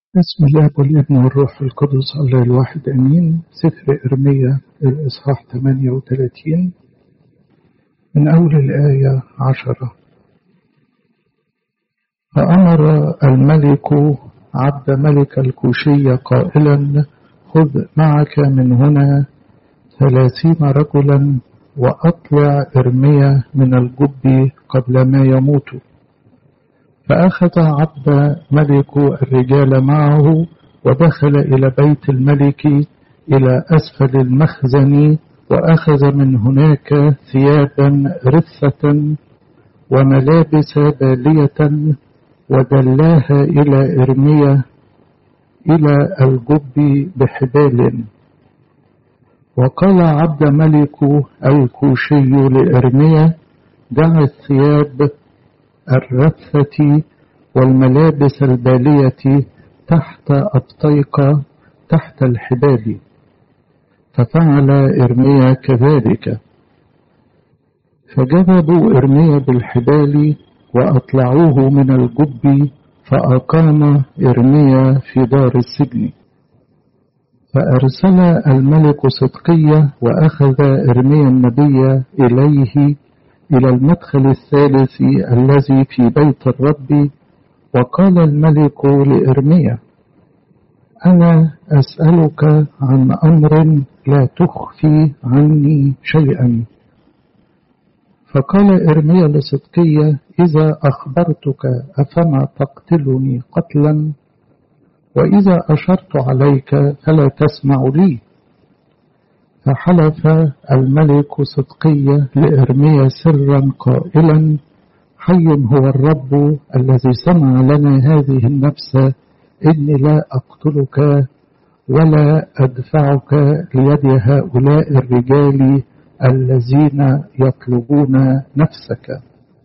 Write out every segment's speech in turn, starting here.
بسم الله والابن والروح القدس الله الواحد امين سفر ارميا الاصحاح 38 من اول الايه عشرة فامر الملك عبد ملك الكوشي قائلا خذ معك من هنا ثلاثين رجلا واطلع ارميا من الجب قبل ما يموت فأخذ عبد ملك الرجال معه ودخل إلى بيت الملك إلى أسفل المخزن وأخذ من هناك ثيابا رثة وملابس بالية ودلاها إلى إرميا إلى الجب بحبال وقال عبد ملك الكوشي لإرميا دع الثياب الرثة والملابس البالية تحت أبطيق تحت الحباب ففعل إرميا كذلك فجذبوا إرميا بالحبال وأطلعوه من الجب فأقام إرميا في دار السجن فأرسل الملك صدقية وأخذ إرميا النبي إليه إلى المدخل الثالث الذي في بيت الرب وقال الملك لإرميا أنا أسألك عن أمر لا تخفي عني شيئا فقال إرميا لصدقية إذا أخبرتك أفما تقتلني قتلا وإذا أشرت عليك فلا تسمع لي فحلف الملك صدقية لإرميا سرا قائلا حي هو الرب الذي صنع لنا هذه النفس إني لا أقتلك ولا أدفعك ليد هؤلاء الرجال الذين يطلبون نفسك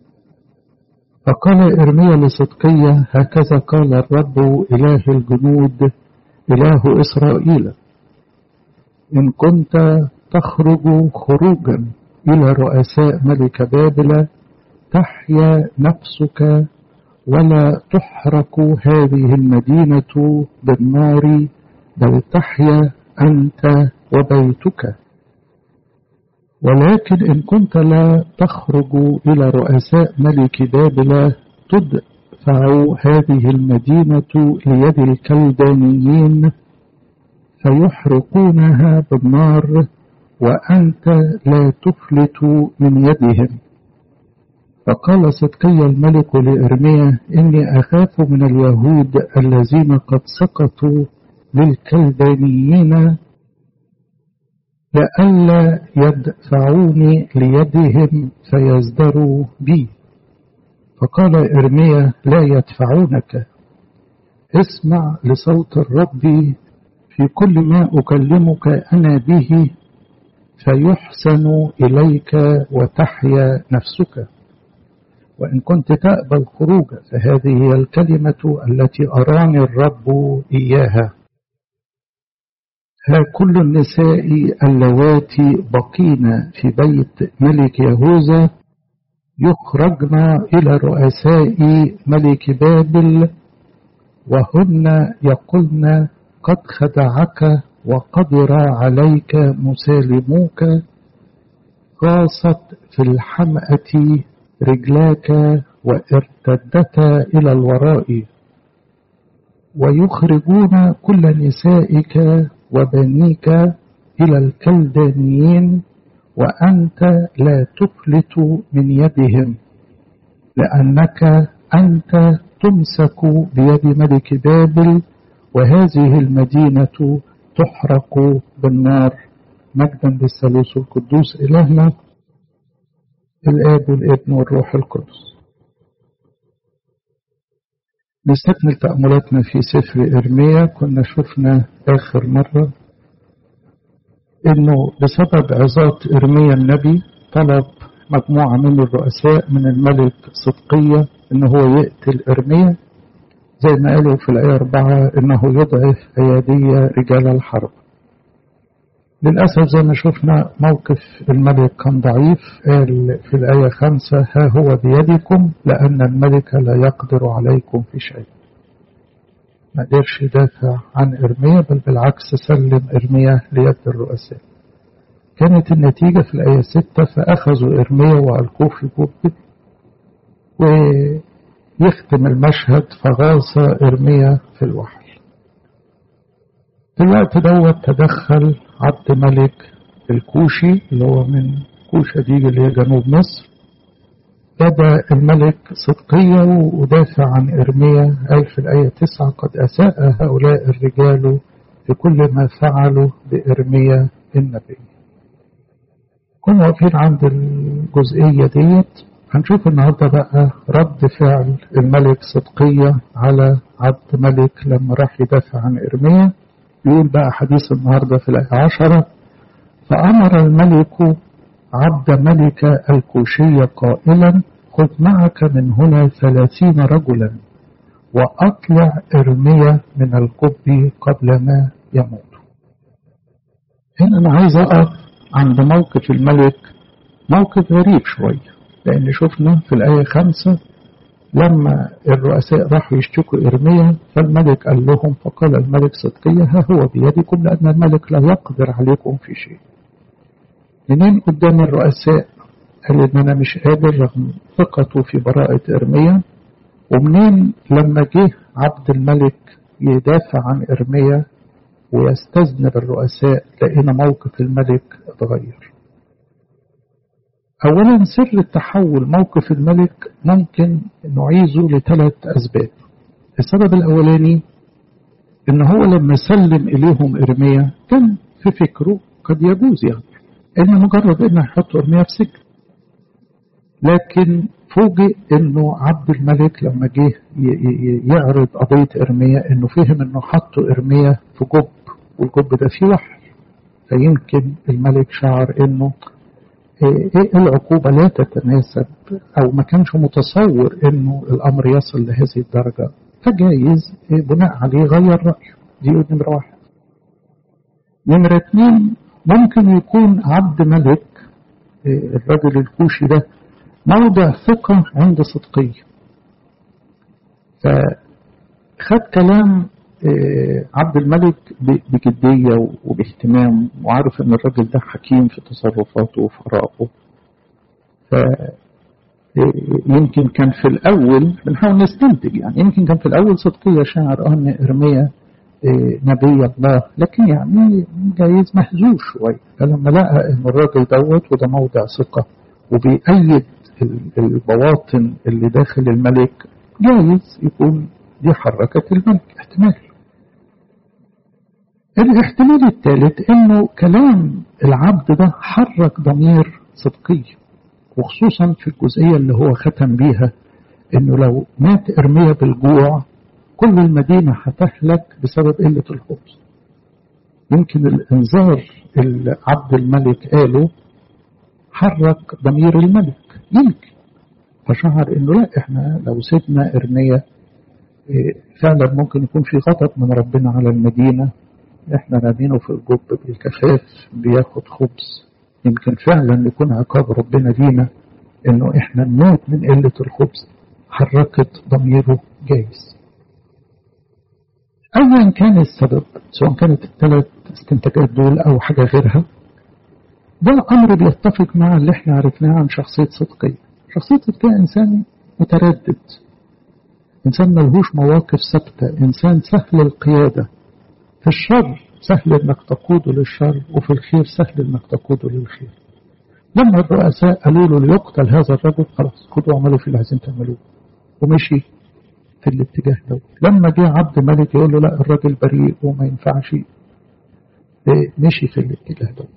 فقال إرميا لصدقية هكذا قال الرب إله الجنود إله إسرائيل إن كنت تخرج خروجا إلى رؤساء ملك بابل تحيا نفسك ولا تحرق هذه المدينة بالنار بل تحيا أنت وبيتك ولكن إن كنت لا تخرج إلى رؤساء ملك بابل تدفع هذه المدينة ليد الكلدانيين فيحرقونها بالنار وأنت لا تفلت من يدهم فقال صدقي الملك لإرميا إني أخاف من اليهود الذين قد سقطوا للكلدانيين لئلا يدفعوني ليدهم فيزدروا بي فقال إرميا لا يدفعونك اسمع لصوت الرب في كل ما أكلمك أنا به فيحسن إليك وتحيا نفسك وإن كنت تأبى الخروج فهذه هي الكلمة التي أراني الرب إياها ها كل النساء اللواتي بقين في بيت ملك يهوذا يخرجن إلى رؤساء ملك بابل وهن يقولن قد خدعك وقدر عليك مسالموك غاصت في الحمأة رجلاك وارتدتا إلى الوراء ويخرجون كل نسائك وبنيك إلى الكلدانيين وأنت لا تفلت من يدهم لأنك أنت تمسك بيد ملك بابل وهذه المدينة تحرق بالنار مجدا للثالوث القدوس إلهنا الآب والابن والروح القدس نستكمل تأملاتنا في سفر إرميا كنا شفنا آخر مرة إنه بسبب عظات إرميا النبي طلب مجموعة من الرؤساء من الملك صدقية إنه هو يقتل إرميا زي ما قالوا في الآية أربعة إنه يضعف أيادي رجال الحرب للأسف زي ما شفنا موقف الملك كان ضعيف قال في الآية خمسة ها هو بيدكم لأن الملك لا يقدر عليكم في شيء ما قدرش يدافع عن إرميا بل بالعكس سلم إرميا ليد الرؤساء كانت النتيجة في الآية 6 فأخذوا إرميا وألقوه في جب ويختم المشهد فغاص إرميا في الوحل في الوقت دوت تدخل عبد ملك الكوشي اللي هو من كوشة دي اللي هي جنوب مصر بدا الملك صدقية ودافع عن إرميا قال في الآية 9 قد أساء هؤلاء الرجال بكل ما فعلوا بإرميا النبي كنا واقفين عند الجزئية ديت هنشوف النهاردة بقى رد فعل الملك صدقية على عبد ملك لما راح يدافع عن إرميا يقول بقى حديث النهاردة في الآية عشرة فأمر الملك عبد ملك الكوشي قائلا خذ معك من هنا ثلاثين رجلا وأطلع إرميا من القب قبل ما يموت هنا أنا عايز أقف عند موقف الملك موقف غريب شوية لأن شفنا في الآية خمسة لما الرؤساء راحوا يشتكوا إرميا فالملك قال لهم فقال الملك صدقية ها هو بيدكم لأن الملك لا يقدر عليكم في شيء منين قدام الرؤساء قال إن أنا مش قادر رغم ثقته في براءة إرميا ومنين لما جه عبد الملك يدافع عن إرميا ويستذنب الرؤساء لقينا موقف الملك اتغير أولا سر التحول موقف الملك ممكن نعيزه لثلاث أسباب السبب الأولاني إن هو لما سلم إليهم إرميا كان في فكره قد يجوز يعني إن مجرد إنه يحط إرميا في سجن لكن فوجئ إنه عبد الملك لما جه يعرض قضية إرميا إنه فهم إنه حطوا إرميا في جب والجب ده فيه وحي فيمكن الملك شعر إنه ايه العقوبة لا تتناسب او ما كانش متصور انه الامر يصل لهذه الدرجة فجايز بناء عليه غير رأيه دي نمرة واحد نمرة اتنين ممكن يكون عبد ملك الرجل الكوشي ده موضع ثقة عند صدقية فخد كلام عبد الملك بجدية وباهتمام وعارف ان الراجل ده حكيم في تصرفاته وفي آرائه ف يمكن كان في الأول بنحاول نستنتج يعني يمكن كان في الأول صدقية شاعر أن إرميا نبي الله لكن يعني جايز مهزوز شوية فلما لقى إن الراجل دوت وده موضع ثقة وبيأيد البواطن اللي داخل الملك جايز يكون دي حركت الملك احتمال الاحتمال الثالث انه كلام العبد ده حرك ضمير صدقي وخصوصا في الجزئية اللي هو ختم بيها انه لو مات ارميا بالجوع كل المدينة هتهلك بسبب قلة الخبز يمكن الانذار اللي عبد الملك قاله حرك ضمير الملك يمكن فشعر انه لا احنا لو سيبنا ارميا فعلا ممكن يكون في غضب من ربنا على المدينة احنا رامينه في الجب بالكفاف بياخد خبز يمكن فعلا يكون عقاب ربنا لينا انه احنا نموت من قلة الخبز حركت ضميره جايز ايا كان السبب سواء كانت الثلاث استنتاجات دول او حاجة غيرها ده امر بيتفق مع اللي احنا عرفناه عن شخصية صدقية شخصية صدقية انسان متردد إنسان ملهوش مواقف ثابتة إنسان سهل القيادة في الشر سهل إنك تقوده للشر وفي الخير سهل إنك تقوده للخير لما الرؤساء قالوا له ليقتل هذا الرجل خلاص خدوا اعملوا في اللي عايزين تعملوه ومشي في الاتجاه ده لما جه عبد ملك يقول له لا الراجل بريء وما ينفعش مشي في الاتجاه ده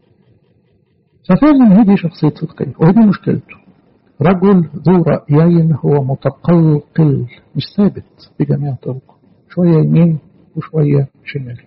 ففعلا هذه شخصية صدقية وهذه مشكلته رجل ذو رأيين هو متقلقل مش ثابت بجميع طرقه شوية يمين وشوية شمال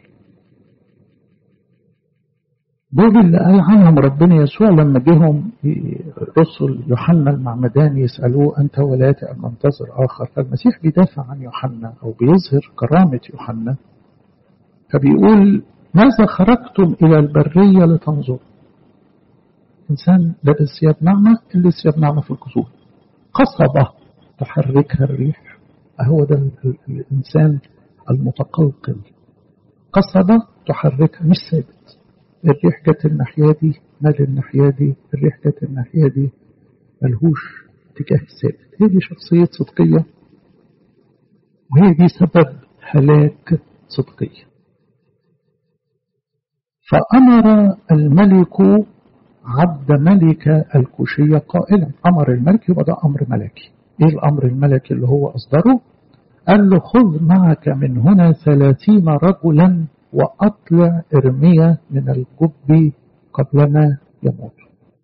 دول اللي قال عنهم ربنا يسوع لما جيهم رسل يوحنا المعمدان يسألوه أنت ولايتي أم منتظر آخر فالمسيح بيدافع عن يوحنا أو بيظهر كرامة يوحنا فبيقول ماذا خرجتم إلى البرية لتنظروا إنسان لابس ثياب نعمة اللي ثياب نعمة في الكسوف قصبة تحركها الريح هو ده الإنسان المتقلقل قصبة تحركها مش ثابت الريح جت الناحية دي مال الناحية دي الريح جت الناحية دي ملهوش اتجاه ثابت هي دي شخصية صدقية وهي دي سبب هلاك صدقية فأمر الملك عبد ملك الكوشية قائلا أمر الملك يبقى ده أمر ملكي إيه الأمر الملكي اللي هو أصدره قال له خذ معك من هنا ثلاثين رجلا وأطلع إرميا من الجب قبلما يموت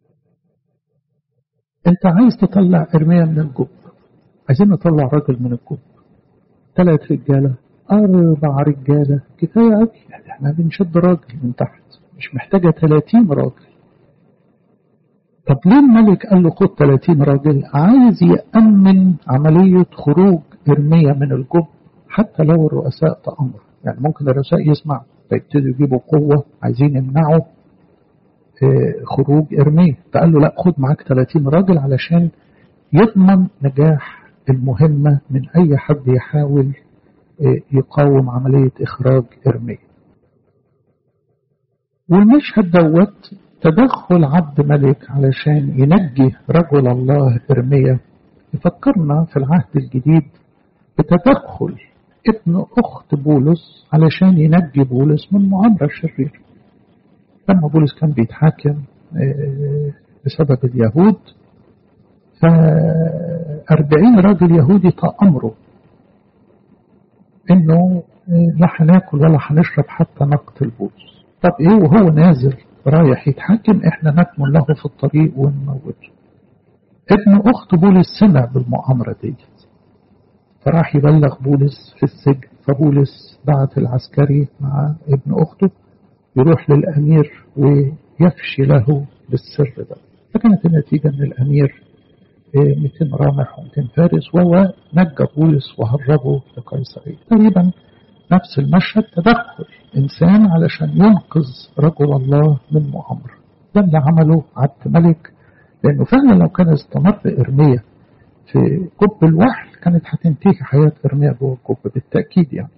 أنت عايز تطلع إرميا من الجب عايزين نطلع رجل من الجب ثلاث رجالة أربع رجالة كفاية أوي يعني احنا بنشد راجل من تحت مش محتاجة 30 راجل طب ليه الملك قال له خد 30 راجل عايز يأمن عملية خروج إرميا من الجب حتى لو الرؤساء تأمر يعني ممكن الرؤساء يسمع فيبتدوا يجيبوا قوة عايزين يمنعوا خروج إرميا فقال له لا خد معاك 30 راجل علشان يضمن نجاح المهمة من أي حد يحاول يقاوم عملية إخراج إرميا والمشهد دوت تدخل عبد ملك علشان ينجي رجل الله إرميا يفكرنا في العهد الجديد بتدخل ابن أخت بولس علشان ينجي بولس من مؤامرة شريرة لما بولس كان بيتحاكم بسبب اليهود فأربعين راجل يهودي تأمروا إنه لا هناكل ولا هنشرب حتى نقتل بولس طب إيه وهو نازل رايح يتحاكم إحنا نكمل له في الطريق ونموته ابن أخت بولس سمع بالمؤامرة دي فراح يبلغ بولس في السجن فبولس بعت العسكري مع ابن أخته يروح للأمير ويفشي له بالسر ده فكانت النتيجة أن الأمير 200 رامح و200 فارس وهو نجى بولس وهربه لقيصرية تقريبا نفس المشهد تدخل إنسان علشان ينقذ رجل الله من مؤامرة ده اللي عمله عبد ملك لأنه فعلا لو كان استمر إرميا في جب الوحل كانت هتنتهي حياة إرميا جوه الجب بالتأكيد يعني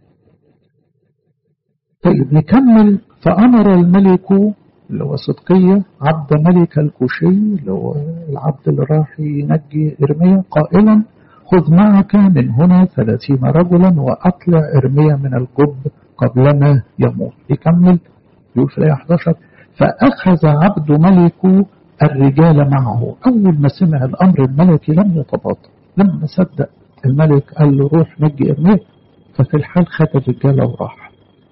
طيب نكمل فأمر الملك اللي هو صدقية عبد ملك الكوشي اللي هو العبد اللي راح ينجي إرميا قائلا خذ معك من هنا ثلاثين رجلا وأطلع إرميا من الجب قبلما يموت يكمل يقول في الآية 11 فأخذ عبد ملك الرجال معه أول ما سمع الأمر الملكي لم يتباطأ لما صدق الملك قال له روح نجي إرميا ففي الحال خد الرجالة وراح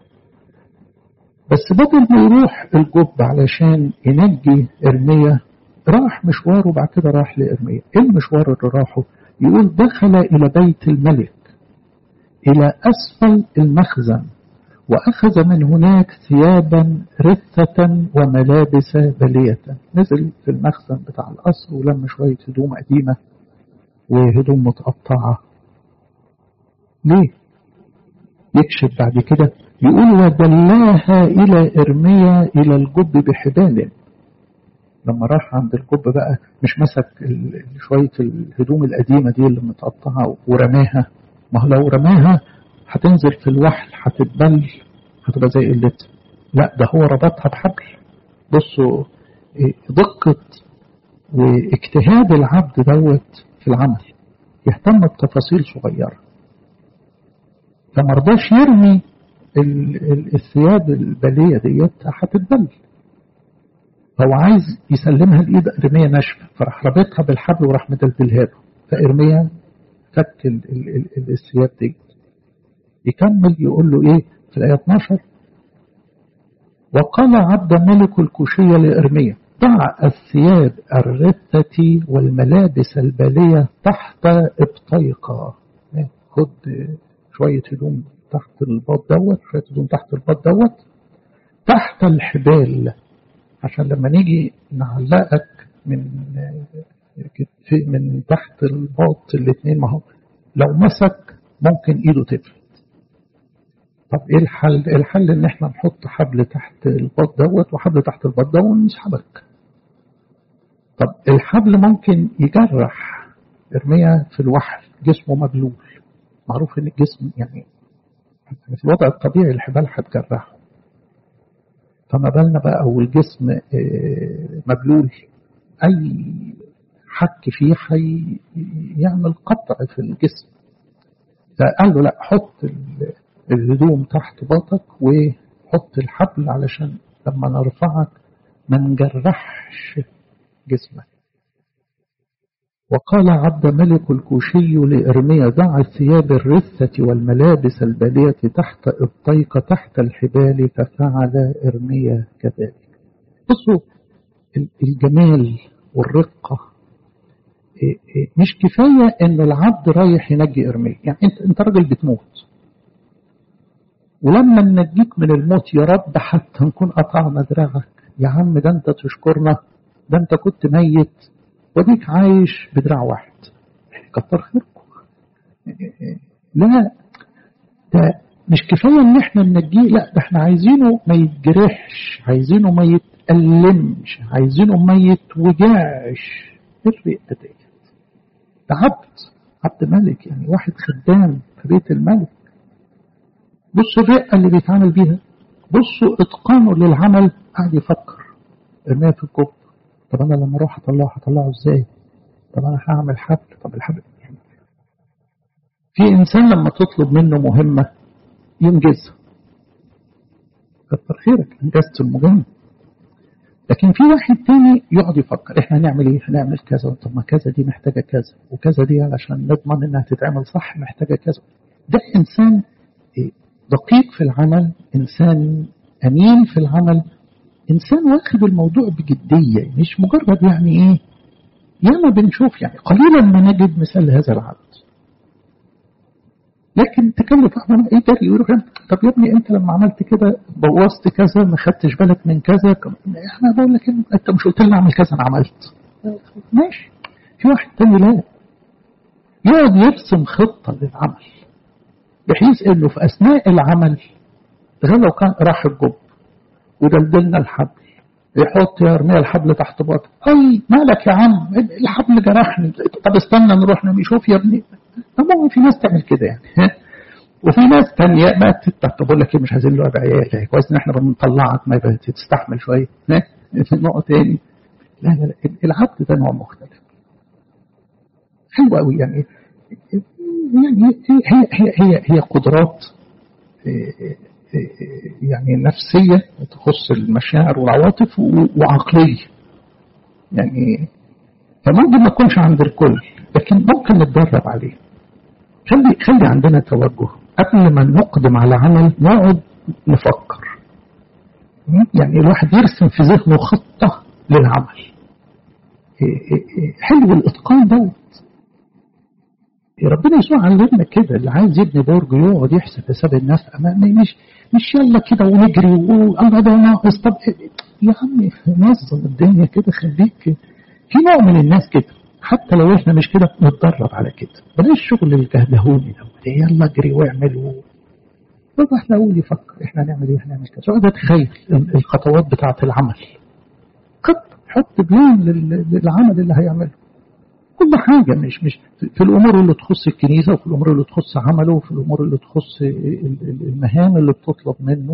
بس بدل ما يروح الجب علشان ينجي إرميا راح مشواره وبعد كده راح لإرميا إيه المشوار اللي راحه يقول دخل إلى بيت الملك إلى أسفل المخزن وأخذ من هناك ثيابا رثة وملابس بلية نزل في المخزن بتاع القصر ولم شوية هدوم قديمة وهدوم متقطعة ليه يكشف بعد كده يقول ودلاها إلى إرميا إلى الجب بحبال لما راح عند الجب بقى مش مسك شوية الهدوم القديمة دي اللي متقطعة ورماها ما هو لو رماها هتنزل في الوحل هتتبل هتبقى زي قلتها لا ده هو ربطها بحبل بصوا دقة واجتهاد العبد دوت في العمل يهتم بتفاصيل صغيرة فما رضاش يرمي الثياب البالية ديت هتتبل هو عايز يسلمها لإيد إرميا ناشفة فراح رابطها بالحبل وراح مدلدلها له فإرميا فك الثياب ديت يكمل يقول له إيه في الآية 12 وقال عبد ملك الكوشية لإرميا ضع الثياب الرثة والملابس البالية تحت ابطيقة خد شوية هدوم تحت الباط دوت شوية هدوم تحت الباط دوت تحت الحبال عشان لما نيجي نعلقك من من تحت الباط الاثنين ما هو لو مسك ممكن ايده تفلت طب ايه الحل؟ الحل ان احنا نحط حبل تحت الباط دوت وحبل تحت الباط دوت ونسحبك. طب الحبل ممكن يجرح ارميا في الوحل جسمه مبلول معروف ان الجسم يعني في الوضع الطبيعي الحبال هتجرحه فما بالنا بقى والجسم مبلول أي حك فيه حي يعمل قطع في الجسم فقال له لا حط الهدوم تحت باطك وحط الحبل علشان لما نرفعك ما نجرحش جسمك وقال عبد ملك الكوشي لإرميا ضع الثياب الرثة والملابس البالية تحت الطيق تحت الحبال ففعل إرميا كذلك بصوا الجمال والرقة مش كفاية ان العبد رايح ينجي إرميا يعني انت, انت راجل بتموت ولما ننجيك من الموت يا رب حتى نكون قطعنا دراعك يا عم ده انت تشكرنا ده انت كنت ميت وديك عايش بدراع واحد كتر خيركم لا ده مش كفاية ان احنا ننجيه لا ده احنا عايزينه ما يتجرحش عايزينه ما يتألمش عايزينه ما يتوجعش الرئة ديت ده عبد عبد ملك يعني واحد خدام في بيت الملك بصوا الرئة اللي بيتعامل بيها بصوا اتقانه للعمل قاعد يفكر ارميها في الكوب طب انا لما اروح اطلعه هطلعه ازاي طب انا هعمل حبل طب الحبل في انسان لما تطلب منه مهمة ينجزها كتر خيرك انجزت المهمة لكن في واحد تاني يقعد يفكر احنا هنعمل ايه هنعمل كذا طب ما كذا دي محتاجة كذا وكذا دي علشان نضمن انها تتعمل صح محتاجة كذا ده انسان دقيق في العمل انسان امين في العمل إنسان واخد الموضوع بجدية مش مجرد يعني إيه ياما بنشوف يعني قليلا ما نجد مثال هذا العبد لكن تكلف أحمد إيه ده يقول طب يا ابني أنت لما عملت كده بوظت كذا ما خدتش بالك من كذا إحنا بقول لك أنت مش قلت لي أعمل كذا أنا عملت ماشي في واحد تاني لا يقعد يرسم خطة للعمل بحيث إنه في أثناء العمل غير لو كان راح الجب ودلدلنا الحبل يحط يا ارميا الحبل تحت باطن اي مالك يا عم الحبل جرحني طب استنى نروح نشوف يا ابني طب في ناس تعمل كده يعني وفي ناس تانية ما طب بقول لك ايه مش عايزين له عيال كويس ان احنا بنطلعك ما تستحمل شويه نقطه تاني لا لا لا العبد ده نوع مختلف حلو قوي يعني يعني هي هي هي هي قدرات يعني نفسية تخص المشاعر والعواطف وعقلية يعني فممكن ما تكونش عند الكل لكن ممكن نتدرب عليه خلي خلي عندنا توجه قبل ما نقدم على عمل نقعد نفكر يعني الواحد يرسم في ذهنه خطة للعمل حلو الإتقان دوت ربنا يسوع علمنا كده اللي عايز يبني برج يقعد يحسب حساب النفع مش مش يلا كده ونجري والله ده ناقص طب يا عم نظم الدنيا كده خليك في نوع من الناس كده حتى لو احنا مش كده نتدرب على كده بلاش الشغل الجهدهوني ده يلا اجري واعمل طب احنا اقول يفكر احنا هنعمل ايه هنعمل كذا اقعد اتخيل الخطوات بتاعه العمل خط حط بلان للعمل اللي هيعمله كل حاجة مش مش في الأمور اللي تخص الكنيسة وفي الأمور اللي تخص عمله وفي الأمور اللي تخص المهام اللي بتطلب منه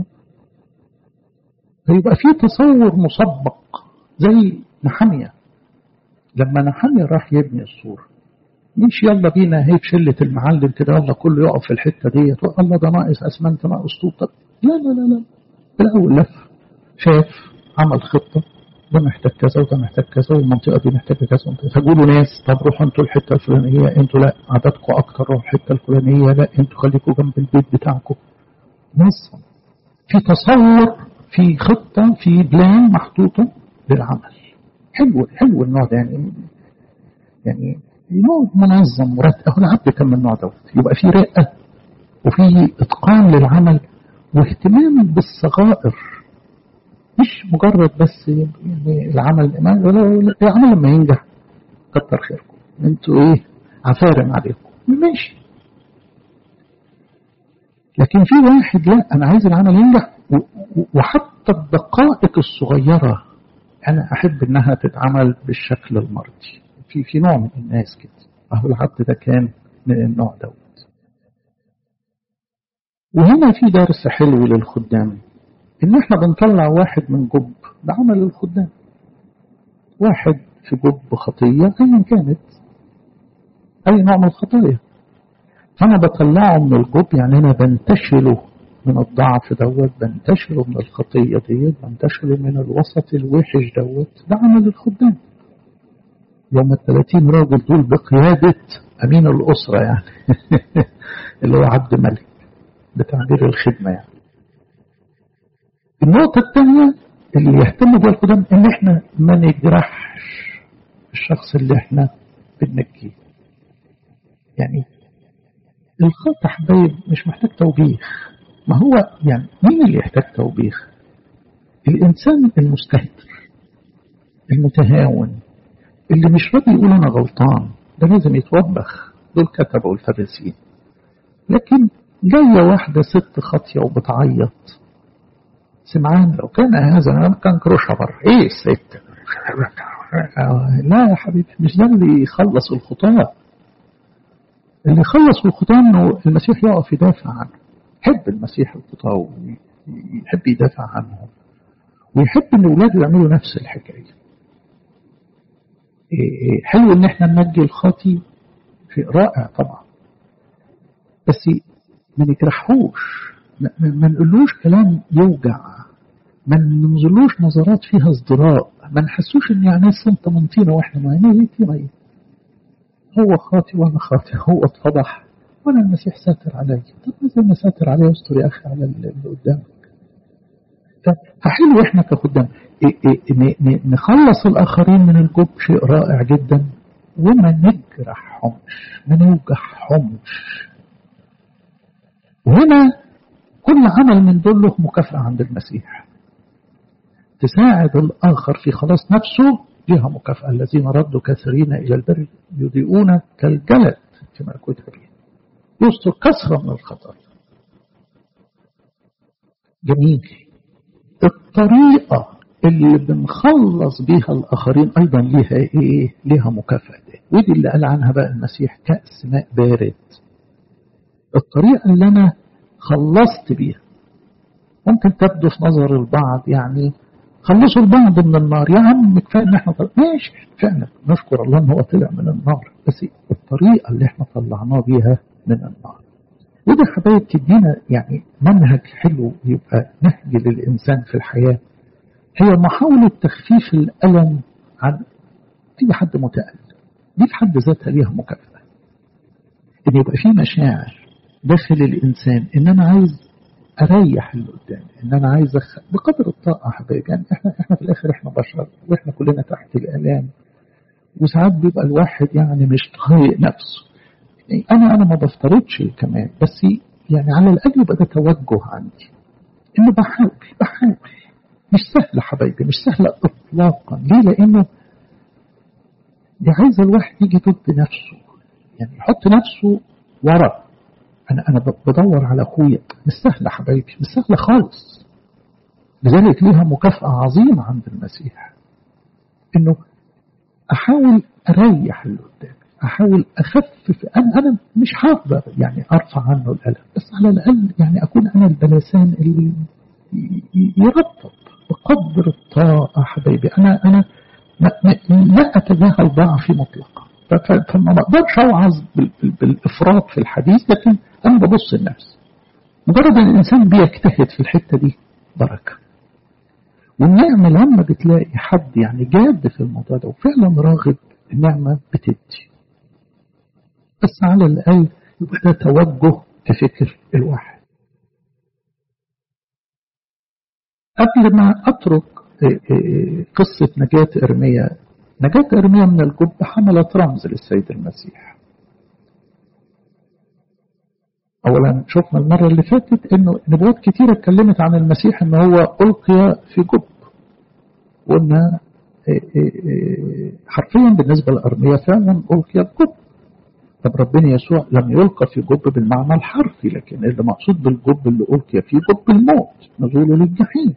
فيبقى في تصور مسبق زي نحمية لما نحمية راح يبني السور مش يلا بينا هيك شلة المعلم كده يلا كله يقف في الحتة ديت الله ده ناقص اسمنت ناقص طوب طب لا لا لا لا الأول لف شاف عمل خطة ده محتاج كذا وده محتاج كذا والمنطقة دي محتاجة كذا فقولوا ناس طب روحوا انتوا الحتة الفلانية انتوا لا عددكم أكتر روحوا الحتة الفلانية لا انتوا خليكم جنب البيت بتاعكم نظم في تصور في خطة في بلان محطوطة للعمل حلو حلو النوع ده يعني يعني نوع منظم مرتب هو العبد كان من النوع دوت يبقى في رقة وفي إتقان للعمل واهتمام بالصغائر مش مجرد بس يعني العمل العمل لما ينجح كتر خيركم انتوا ايه عفارم عليكم ماشي لكن في واحد لا انا عايز العمل ينجح وحتى الدقائق الصغيرة انا احب انها تتعمل بالشكل المرضي في في نوع من الناس كده اهو العبد ده كان من النوع دوت وهنا في درس حلو للخدام ان احنا بنطلع واحد من جب ده عمل الخدام واحد في جب خطية ايا كانت اي نوع من الخطايا فانا بطلعه من الجب يعني انا بنتشله من الضعف دوت بنتشله من الخطية ديت بنتشله من الوسط الوحش دوت ده عمل الخدام يوم الثلاثين راجل دول بقيادة أمين الأسرة يعني اللي هو عبد ملك بتعبير الخدمة يعني النقطة الثانية اللي يهتم بها الخدام إن إحنا ما نجرحش الشخص اللي إحنا بننجيه يعني الخطأ حبايب مش محتاج توبيخ ما هو يعني مين اللي يحتاج توبيخ الإنسان المستهتر المتهاون اللي مش راضي يقول أنا غلطان ده لازم يتوبخ دول كتبوا الفارسيين لكن جاية واحدة ست خاطية وبتعيط سمعان لو كان هذا أنا كان كروشة بره إيه الست لا يا حبيبي مش ده اللي يخلص الخطاة اللي يخلص الخطاة انه المسيح يقف يدافع عنه يحب المسيح الخطاة ويحب يدافع عنهم ويحب ان اولاده يعملوا نفس الحكايه حلو ان احنا ننجي الخاطي شيء رائع طبعا بس ما نجرحوش ما نقولوش كلام يوجع ما ننظلوش نظرات فيها ازدراء ما نحسوش ان يعني انت منطينا واحنا ما هي هو خاطي وانا خاطي هو اتفضح وانا المسيح ساتر علي طب ما انا ساتر عليه استر يا اخي على اللي قدامك فحلو احنا كخدام نخلص الاخرين من الجب شيء رائع جدا وما نجرحهمش ما نوجعهمش وهنا كل عمل من دول له مكافأة عند المسيح تساعد الآخر في خلاص نفسه لها مكافأة الذين ردوا كثيرين إلى البر يضيئون كالجلد في ملكوت أبيه يستر كثرة من الخطر جميل الطريقة اللي بنخلص بيها الآخرين أيضا ليها إيه؟ ليها مكافأة ودي اللي قال عنها بقى المسيح كأس ماء بارد الطريقة اللي أنا خلصت بيها ممكن تبدو في نظر البعض يعني خلصوا البعض من النار يا عم كفايه ان احنا طلع ماشي فعلا نشكر الله ان هو طلع من النار بس الطريقه اللي احنا طلعناه بيها من النار وده حبايب تدينا يعني منهج حلو يبقى نهج للانسان في الحياه هي محاوله تخفيف الالم عن في حد متالم دي في حد ذاتها ليها مكافاه ان يبقى في مشاعر داخل الانسان ان انا عايز اريح اللي قدامي ان انا عايز أخ... بقدر الطاقه حبايبي يعني احنا احنا في الاخر احنا بشر واحنا كلنا تحت الالام وساعات بيبقى الواحد يعني مش طايق نفسه يعني انا انا ما بفترضش كمان بس يعني على الاقل يبقى ده توجه عندي انه بحاول بحاول مش سهله حبايبي مش سهله اطلاقا ليه لانه دي عايزه الواحد يجي ضد نفسه يعني يحط نفسه ورا أنا أنا بدور على أخويا مش سهلة حبايبي مش سهلة خالص لذلك ليها مكافأة عظيمة عند المسيح إنه أحاول أريح اللي قدامي أحاول أخفف أنا أنا مش هقدر يعني أرفع عنه الألم بس على الأقل يعني أكون أنا البلسان اللي يرطب بقدر الطاقة حبايبي أنا أنا لا أتجاهل ضعفي مطلقا فما بقدرش اوعظ بالافراط في الحديث لكن انا ببص لنفسي مجرد ان الانسان بيجتهد في الحته دي بركه والنعمه لما بتلاقي حد يعني جاد في الموضوع ده وفعلا راغب النعمه بتدي بس على الاقل يبقى ده توجه في فكر الواحد قبل ما اترك قصه نجاه ارميا نجاة إرميا من الجب حملت رمز للسيد المسيح أولا شفنا المرة اللي فاتت أنه نبوات كتيرة اتكلمت عن المسيح أنه هو ألقي في جب قلنا حرفيا بالنسبة لأرميا فعلا ألقي في جب طب ربنا يسوع لم يلقى في جب بالمعنى الحرفي لكن اللي مقصود بالجب اللي ألقي فيه جب الموت نزوله للجحيم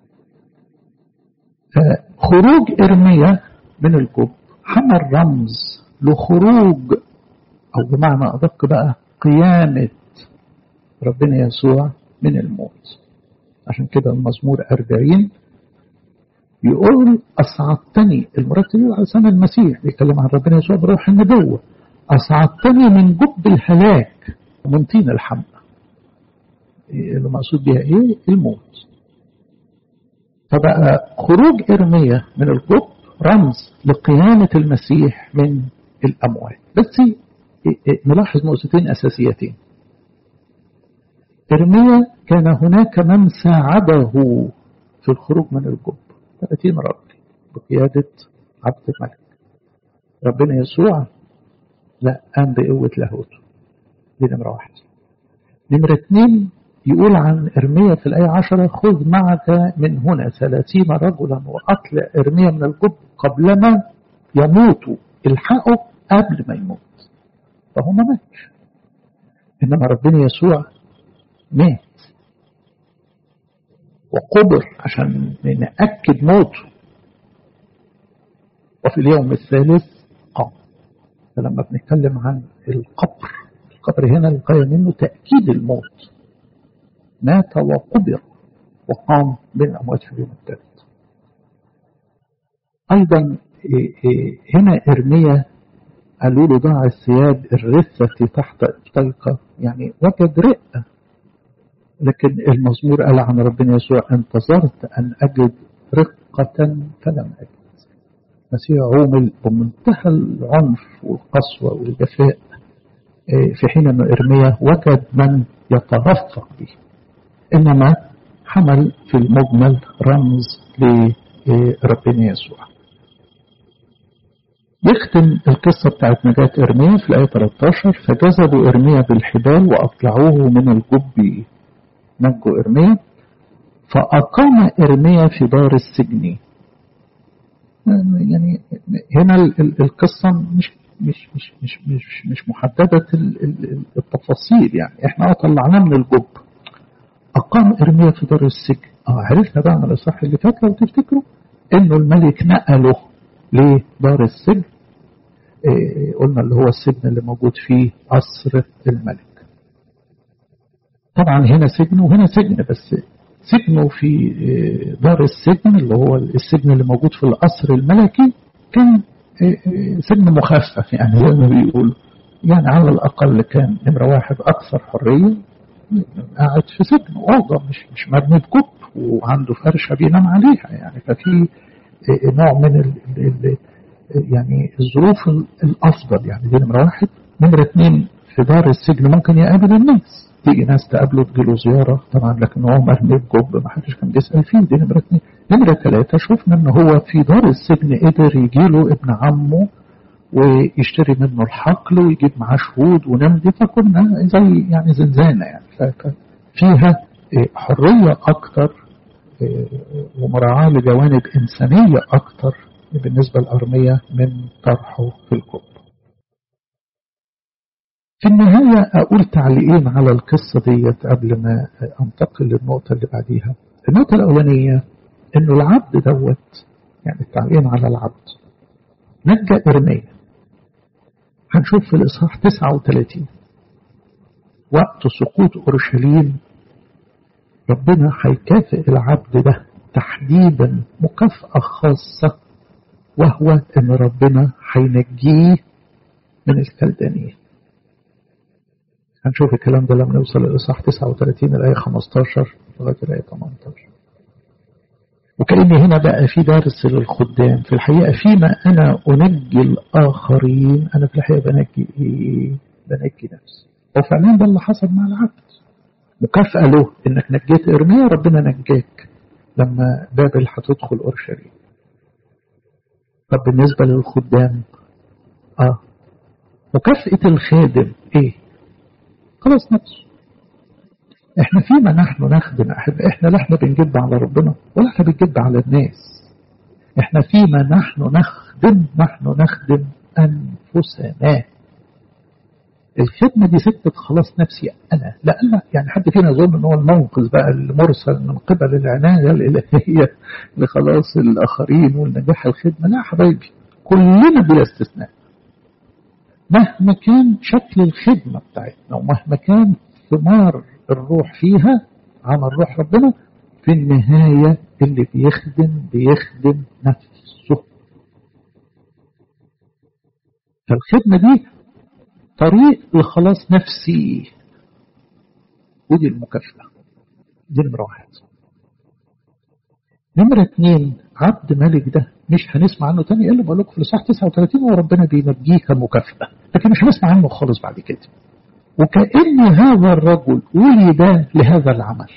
خروج إرميا من الجب حمل رمز لخروج أو بمعنى أدق بقى قيامة ربنا يسوع من الموت عشان كده المزمور أربعين يقول أصعدتني المرتب على سنة المسيح بيتكلم عن ربنا يسوع بروح النبوة أصعدتني من جب الهلاك ومن طين الحمى اللي مقصود بها إيه الموت فبقى خروج إرميا من الجب رمز لقيامة المسيح من الأموات بس نلاحظ نقطتين أساسيتين إرميا كان هناك من ساعده في الخروج من الجب 30 راجل بقيادة عبد الملك ربنا يسوع لا قام بقوة لاهوته دي نمرة واحد نمرة اثنين يقول عن إرميا في الآية عشرة خذ معك من هنا ثلاثين رجلا وأطلع إرميا من الجب قبلما يموتوا الحقه قبل ما يموت فهو ما ماتش إنما ربنا يسوع مات وقبر عشان نأكد موته وفي اليوم الثالث قام فلما بنتكلم عن القبر القبر هنا الغاية منه تأكيد الموت مات وقبر وقام من الأموات في اليوم الثالث أيضا هنا إرميا قالوا له ضع الثياب الرثة تحت إبطيقة يعني وجد رئة لكن المزمور قال عن ربنا يسوع انتظرت أن أجد رقة فلم أجد مسيح عومل بمنتهى العنف والقسوة والجفاء في حين أن إرميا وجد من يترفق به إنما حمل في المجمل رمز لربنا يسوع يختم القصة بتاعت نجاة إرميا في الآية 13 فجذبوا إرميا بالحبال وأطلعوه من الجب نجوا إرميا فأقام إرميا في دار السجن يعني هنا القصة مش مش مش مش مش, مش محددة التفاصيل يعني احنا طلعناه من الجب أقام إرميا في دار السجن اه عرفنا بقى من الإصحاح اللي فات لو تفتكروا إنه الملك نقله لدار السجن إيه قلنا اللي هو السجن اللي موجود فيه قصر الملك طبعا هنا سجن وهنا سجن بس سجنه في دار السجن اللي هو السجن اللي موجود في القصر الملكي كان سجن مخفف يعني زي ما بيقولوا يعني على الأقل كان نمرة واحد أكثر حرية قاعد في سجن أوضة مش مش مبني بكب وعنده فرشة بينام عليها يعني ففي نوع من ال ال يعني الظروف الأفضل يعني دي نمرة واحد نمرة اثنين في دار السجن ممكن يقابل الناس تيجي ناس تقابله تجيله زيارة طبعا لكن هو مرمي بجب ما حدش كان بيسأل فيه دي نمرة اثنين نمرة ثلاثة شفنا ان هو في دار السجن قدر يجيله ابن عمه ويشتري منه الحقل ويجيب معاه شهود ونمضي فكنا زي يعني زنزانة يعني فيها حرية أكتر ومراعاة لجوانب إنسانية أكتر بالنسبة للأرمية من طرحه في الكتب في النهاية أقول تعليقين على القصة ديت قبل ما أنتقل للنقطة اللي بعديها النقطة الأولانية إنه العبد دوت يعني التعليقين على العبد نجى إرميا هنشوف في الإصحاح 39 وقت سقوط أورشليم ربنا هيكافئ العبد ده تحديدا مكافأة خاصة وهو إن ربنا هينجيه من الكلدانية هنشوف الكلام ده لما نوصل للإصحاح 39 الآية 15 لغاية الآية 18 وكأن هنا بقى في درس للخدام في الحقيقة فيما أنا أنجي الآخرين أنا في الحقيقة بنجي إيه؟ بنجي نفسي وفعلا ده اللي حصل مع العبد مكافأة له إنك نجيت إرميا ربنا نجاك لما بابل هتدخل أورشليم طب بالنسبة للخدام آه مكافأة الخادم إيه خلاص نفسه احنا فيما نحن نخدم احنا لا احنا بنجد على ربنا ولا احنا بنجد على الناس احنا فيما نحن نخدم نحن نخدم انفسنا الخدمة دي سكة خلاص نفسي أنا لا لا يعني حد فينا يظن أن هو المنقذ بقى المرسل من قبل العناية الإلهية لخلاص الآخرين والنجاح الخدمة لا حبايبي كلنا بلا استثناء مهما كان شكل الخدمة بتاعتنا ومهما كان ثمار الروح فيها عمل روح ربنا في النهاية اللي بيخدم بيخدم نفسه فالخدمة دي طريق لخلاص نفسي ودي المكافأة دي نمرة واحد نمرة اتنين عبد ملك ده مش هنسمع عنه تاني الا بقول لكم في الاصحاح 39 وربنا بينجيه كمكافأة لكن مش هنسمع عنه خالص بعد كده وكأن هذا الرجل ولد لهذا العمل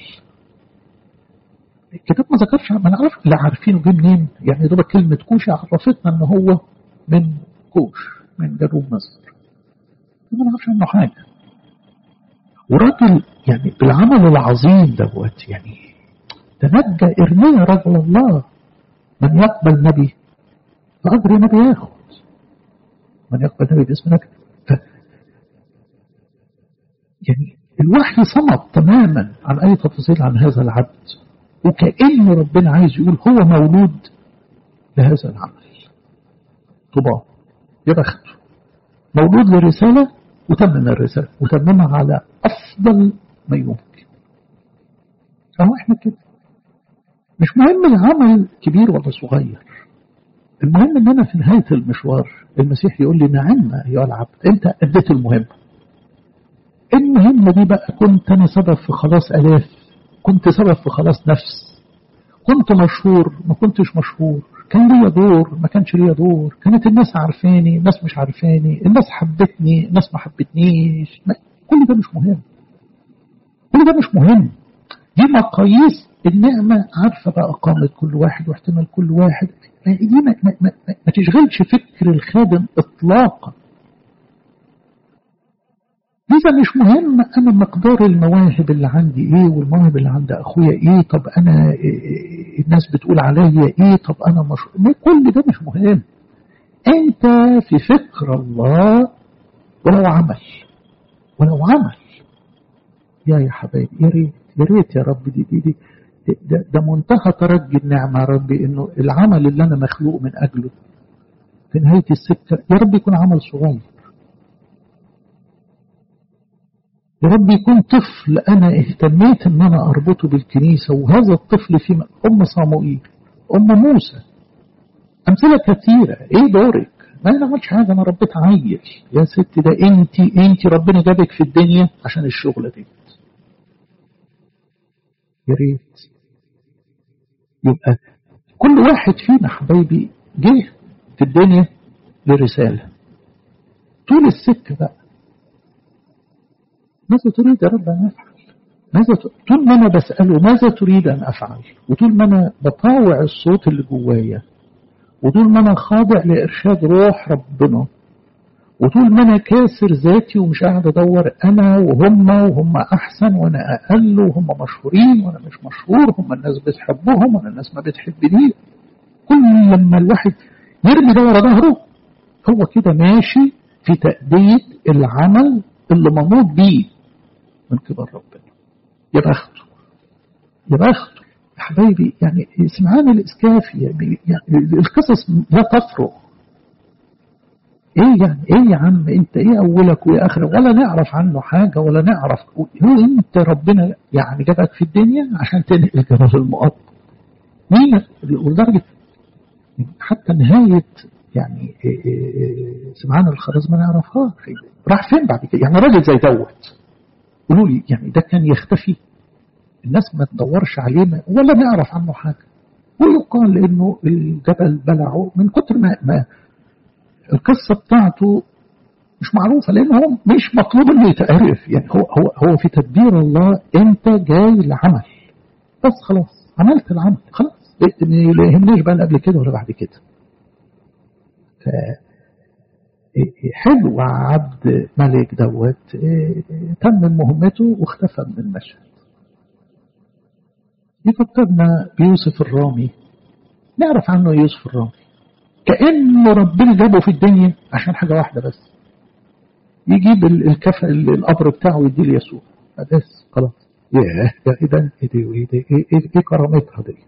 الكتاب ما ذكرش ما نعرف لا عارفينه جه منين يعني دوبك كلمة كوش عرفتنا ان هو من كوش من جنوب مصر ما نعرفش عنه حاجة وراجل يعني بالعمل العظيم دوت يعني تنجى إرميا رجل الله من يقبل نبي فأجر نبي ياخد من يقبل نبي باسم نبي ف يعني الوحي صمت تماما عن أي تفاصيل عن هذا العبد وكأن ربنا عايز يقول هو مولود لهذا العمل طباع يا بخته مولود لرسالة وتمم الرسالة وتممها على أفضل ما يمكن أهو إحنا كده مش مهم العمل كبير ولا صغير المهم ان انا في نهاية المشوار المسيح يقول لي نعم يا العبد انت اديت المهمة المهمة دي بقى كنت انا سبب في خلاص الاف كنت سبب في خلاص نفس كنت مشهور ما كنتش مشهور كان ليا دور ما كانش ليا دور كانت الناس عارفاني الناس مش عارفاني الناس حبتني الناس ما حبتنيش كل ده مش مهم كل ده مش مهم دي مقاييس النعمة عارفة بقى قامة كل واحد واحتمال كل واحد دي ما, ما, ما, ما تشغلش فكر الخادم اطلاقا إذا مش مهم أنا مقدار المواهب اللي عندي إيه والمواهب اللي عند أخويا إيه طب أنا إيه الناس بتقول عليا إيه طب أنا مش كل ده مش مهم أنت في فكر الله ولو عمل ولو عمل يا يا حبايبي يا ريت يا ريت يا رب دي دي, دي ده, ده منتهى ترجي النعمة يا ربي إنه العمل اللي أنا مخلوق من أجله في نهاية السكة يا رب يكون عمل صغير يا رب يكون طفل أنا اهتميت أن أنا أربطه بالكنيسة وهذا الطفل في أم صاموئيل أم موسى أمثلة كثيرة إيه دورك ما أنا عملتش حاجة أنا ربيت عيل يا ست ده أنت أنت ربنا جابك في الدنيا عشان الشغلة دي يا ريت يبقى كل واحد فينا حبايبي جه في الدنيا لرسالة طول السكة بقى ماذا تريد يا رب أن أفعل ماذا ت... طول ما أنا بسأله ماذا تريد أن أفعل وطول ما أنا بطاوع الصوت اللي جوايا وطول ما أنا خاضع لإرشاد روح ربنا وطول ما أنا كاسر ذاتي ومش قاعد أدور أنا وهم وهم أحسن وأنا أقل وهم مشهورين وأنا مش مشهور هم الناس بتحبهم وأنا الناس ما بتحبني كل لما الواحد يرمي ده ورا ظهره هو كده ماشي في تأدية العمل اللي منوط بيه من كبر ربنا يا بخته يا بخته يا حبايبي يعني سمعان الإسكافي يعني, يعني القصص لا تفرغ ايه يعني ايه يا عم انت ايه اولك وايه اخرك ولا نعرف عنه حاجة ولا نعرف هو انت ربنا يعني جابك في الدنيا عشان تنقل جمال المقط مين ولدرجة حتى نهاية يعني سمعان الخرز ما نعرفها راح فين بعد كده يعني راجل زي دوت قولوا لي يعني ده كان يختفي الناس ما تدورش عليه ولا نعرف عنه حاجة ويقال انه الجبل بلعه من كتر ما, ما القصة بتاعته مش معروفة لأن هو مش مطلوب إنه يتعرف يعني هو هو هو في تدبير الله أنت جاي لعمل بس خلاص عملت العمل خلاص ما يهمناش بقى قبل كده ولا بعد كده ف حلو عبد ملك دوت تم مهمته واختفى من المشهد يفكرنا بيوسف الرامي نعرف عنه يوسف الرامي كأنه ربنا جابه في الدنيا عشان حاجة واحدة بس يجيب الكف القبر بتاعه ويديه ليسوع بس خلاص ياه ايه ده ايه ده ايه ده ايه, إيه, إيه كرامتها دي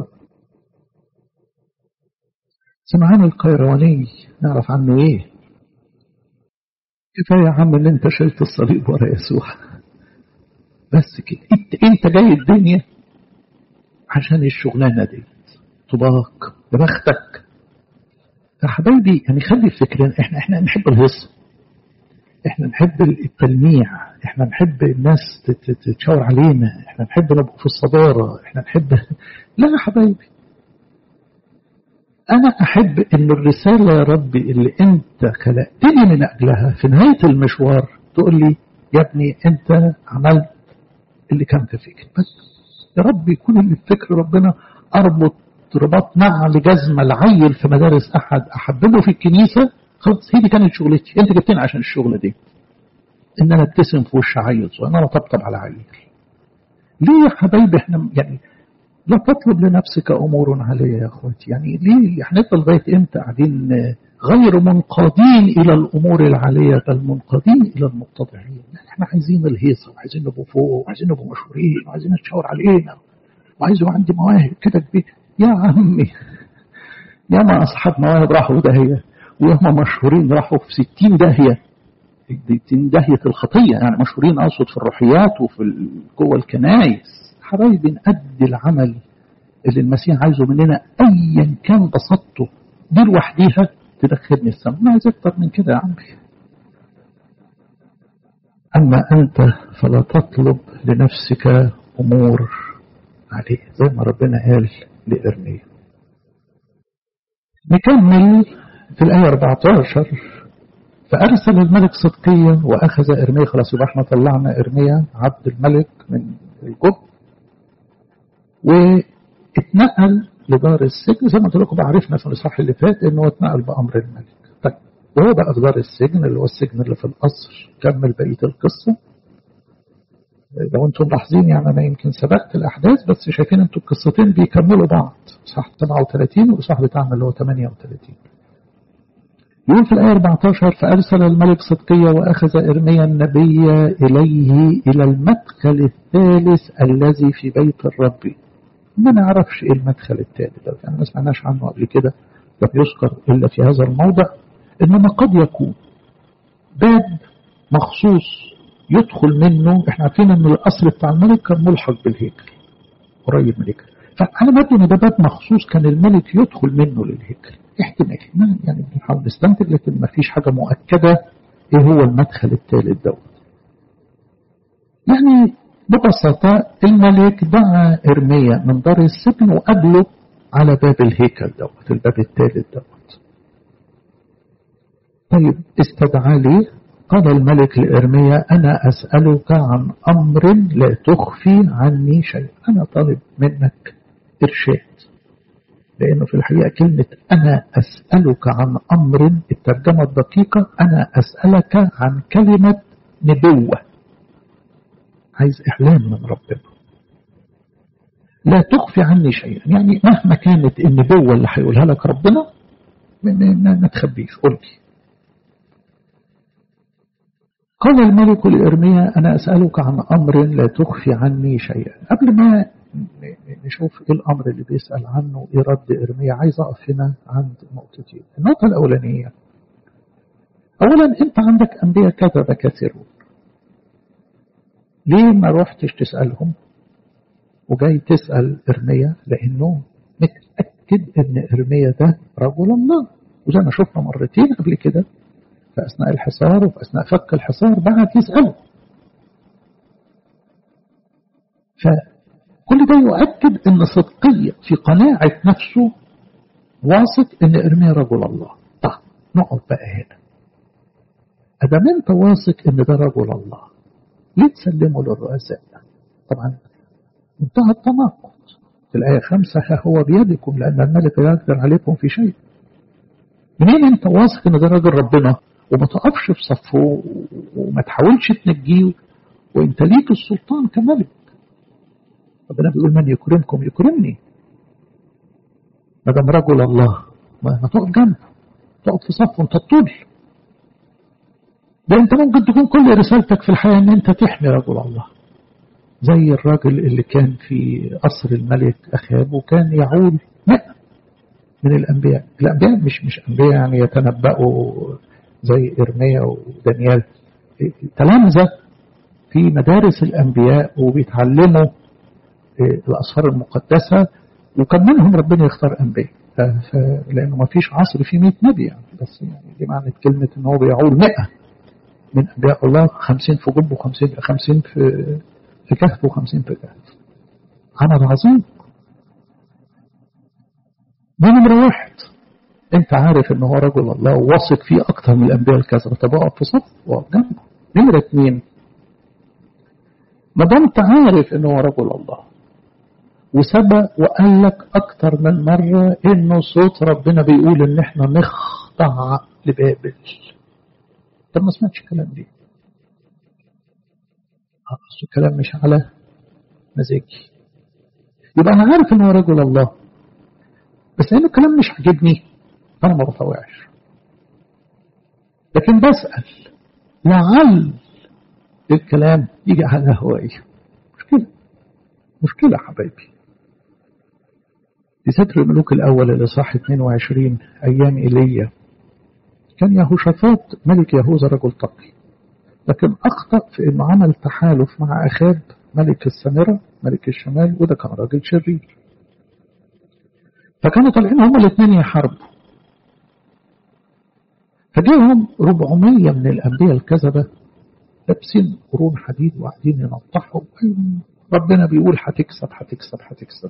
سمعان القيرواني نعرف عنه ايه كفاية يا عم اللي انت شلت الصليب ورا يسوع بس كده انت انت جاي الدنيا عشان الشغلانه دي طباق يا بختك يا حبايبي يعني خلي فكرنا احنا احنا نحب الهيصه احنا نحب التلميع احنا نحب الناس تتشاور علينا احنا نحب نبقى في الصداره احنا نحب لا يا حبايبي انا احب ان الرساله يا ربي اللي انت خلقتني من اجلها في نهايه المشوار تقول لي يا ابني انت عملت اللي كان في فكري بس يا رب يكون اللي في فكر ربنا اربط رباط نعل جزمه العيل في مدارس احد احببه في الكنيسه خلاص هي دي كانت شغلتي انت جبتني عشان الشغله دي ان انا ابتسم في وش عيل صغير ان انا اطبطب على عيل ليه يا حبايبي احنا يعني لا تطلب لنفسك امور عاليه يا اخواتي يعني ليه هنفضل لغايه امتى قاعدين غير منقادين الى الامور العاليه بل منقادين الى المتضعين يعني احنا عايزين الهيصه وعايزين نبقى فوق وعايزين نبقى مشهورين وعايزين نتشاور علينا وعايز يبقى عندي مواهب كده كبير يا عمي يا ما اصحاب مواهب راحوا داهيه وهم مشهورين راحوا في ستين داهيه ستين داهيه الخطيه يعني مشهورين اقصد في الروحيات وفي جوه الكنايس حبايبي نأدي العمل اللي المسيح عايزه مننا ايا كان بسطته دي لوحديها تدخلني السماء ما عايز اكتر من كده يا عمي اما انت فلا تطلب لنفسك امور عليه زي ما ربنا قال لإرميا نكمل في الآية 14 فأرسل الملك صدقية وأخذ إرميا خلاص يبقى احنا طلعنا إرميا عبد الملك من الجب واتنقل لدار السجن زي ما قلت لكم عرفنا في الإصحاح اللي فات إنه اتنقل بأمر الملك طيب وهو بقى في دار السجن اللي هو السجن اللي في القصر كمل بقية القصة لو انتم ملاحظين يعني انا يمكن سبقت الاحداث بس شايفين انتم القصتين بيكملوا بعض صح 37 والصح بتاعنا اللي هو 38 يقول في الآية 14 فأرسل الملك صدقية وأخذ إرميا النبي إليه إلى المدخل الثالث الذي في بيت الرب ما نعرفش إيه المدخل الثالث ده يعني ما سمعناش عنه قبل كده لم يذكر إلا في هذا الموضع إنما قد يكون باب مخصوص يدخل منه احنا عارفين ان القصر بتاع الملك كان ملحق بالهيكل قريب من الهيكل فانا بدي ان ده باب مخصوص كان الملك يدخل منه للهيكل احتمال يعني بنحاول نستنتج لكن ما فيش حاجه مؤكده ايه هو المدخل الثالث دوت يعني ببساطة الملك دعا إرميا من دار السجن وقابله على باب الهيكل دوت الباب الثالث دوت طيب استدعى لي قال الملك لإرميا أنا أسألك عن أمر لا تخفي عني شيء أنا طالب منك إرشاد لأنه في الحقيقة كلمة أنا أسألك عن أمر الترجمة الدقيقة أنا أسألك عن كلمة نبوة عايز إعلان من ربنا لا تخفي عني شيئا يعني مهما كانت النبوة اللي هيقولها لك ربنا ما تخبيش قول لي قال الملك لإرميا أنا أسألك عن أمر لا تخفي عني شيئا قبل ما نشوف إيه الأمر اللي بيسأل عنه إيه رد إرميا عايز أقف هنا عند نقطتين النقطة الأولانية أولا أنت عندك أنبياء كذبة كثيرون ليه ما روحتش تسألهم وجاي تسأل إرميا لأنه متأكد أن إرميا ده رجل الله وزي ما شفنا مرتين قبل كده في أثناء الحصار وفي أثناء فك الحصار بعد يسأله فكل ده يؤكد أن صدقية في قناعة نفسه واثق أن إرميا رجل الله طيب نقعد بقى هنا أدام أنت واثق أن ده رجل الله ليه تسلمه للرؤساء طبعا انتهى التناقض في الآية خمسة ها هو بيدكم لأن الملك لا يقدر عليكم في شيء منين انت واثق ان ده راجل ربنا وما تقفش في صفه وما تحاولش تنجيه وانت ليك السلطان كملك ربنا بيقول من يكرمكم يكرمني ما دام رجل الله ما تقف جنبه تقف في صفه انت تطول ده انت ممكن تكون كل رسالتك في الحياة ان انت تحمي رجل الله زي الراجل اللي كان في قصر الملك أخاب وكان يعول مئة من الأنبياء الأنبياء مش مش أنبياء يعني يتنبأوا زي إرميا ودانيال تلامذة في مدارس الأنبياء وبيتعلموا الأسفار المقدسة وكان منهم ربنا يختار أنبياء لأنه ما فيش عصر فيه 100 نبي يعني بس يعني دي معنى كلمة إن هو بيعول 100 من أنبياء الله 50 في جب و50 50 في في كهف و50 في كهف عمل عظيم ده نمرة واحد انت عارف ان هو رجل الله وواثق فيه اكتر من الانبياء الكذبة طب اقف في صف واقف جنبه نمرة اثنين ما دام انت عارف ان هو رجل الله وسبق وقال لك اكتر من مرة انه صوت ربنا بيقول ان احنا نخضع لبابل طب ما سمعتش الكلام دي اصل الكلام مش على مزاجي يبقى انا عارف ان هو رجل الله بس لانه الكلام مش عاجبني فانا ما بطوعش لكن بسأل لعل الكلام يجي على هواية مشكلة مشكلة حبايبي في ستر الملوك الأول اللي صح 22 أيام إيليا كان يهوشافاط ملك يهوذا رجل تقي لكن أخطأ في أنه عمل تحالف مع أخاب ملك السامرة ملك الشمال وده كان راجل شرير فكانوا طالعين هما الاثنين يحاربوا فجاهم 400 من الأنبياء الكذبة لابسين قرون حديد وقاعدين ينطحوا ربنا بيقول هتكسب هتكسب هتكسب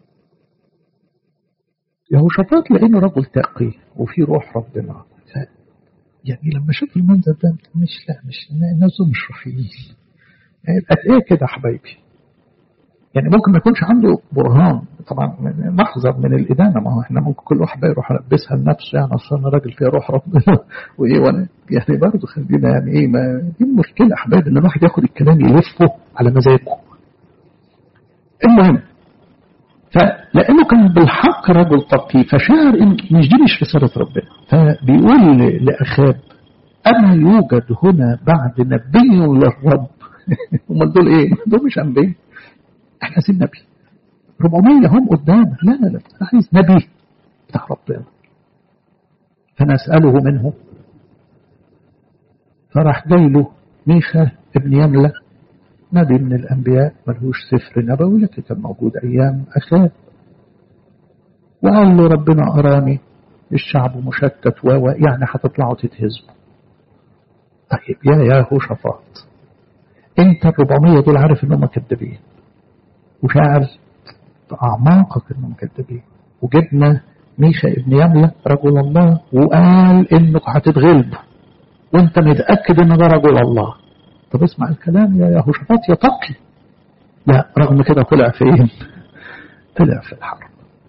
يهوشافاط لأنه رجل تقي وفي روح ربنا يعني لما شاف المنظر ده مش لا مش الناس دول مش روحيين يعني ايه كده حبايبي يعني ممكن ما يكونش عنده برهان طبعا نحذر من الإدانة ما هو احنا ممكن كل واحد يروح يلبسها لنفسه يعني اصل انا راجل فيها روح ربنا وايه وانا يعني برضه خلينا يعني ايه ما دي المشكلة يا حبايبي ان الواحد ياخد الكلام يلفه على مزاجه المهم فلأنه كان بالحق رجل تقي فشعر إن مش دي مش رسالة ربنا فبيقول لأخاب أما يوجد هنا بعد نبي للرب هم دول إيه؟ دول مش أنبياء احنا عايزين نبي 400 هم قدام لا لا لا انا عايز نبي بتاع ربنا فنسأله منه فراح جاي له ميخا ابن يملة نبي من الأنبياء ملهوش سفر نبوي لكن كان موجود أيام أخاب وقال له ربنا أراني الشعب مشتت و يعني هتطلعوا تتهزموا طيب يا يا هو شفاط انت الربعمية دول عارف انهم كذابين وشاعر في أعماقك انهم كذابين وجبنا ميشا ابن يملة رجل الله وقال انك هتتغلبوا وانت متأكد ان ده رجل الله طب اسمع الكلام يا يهوشافاط يا تقي لا رغم كده طلع فين طلع في الحرب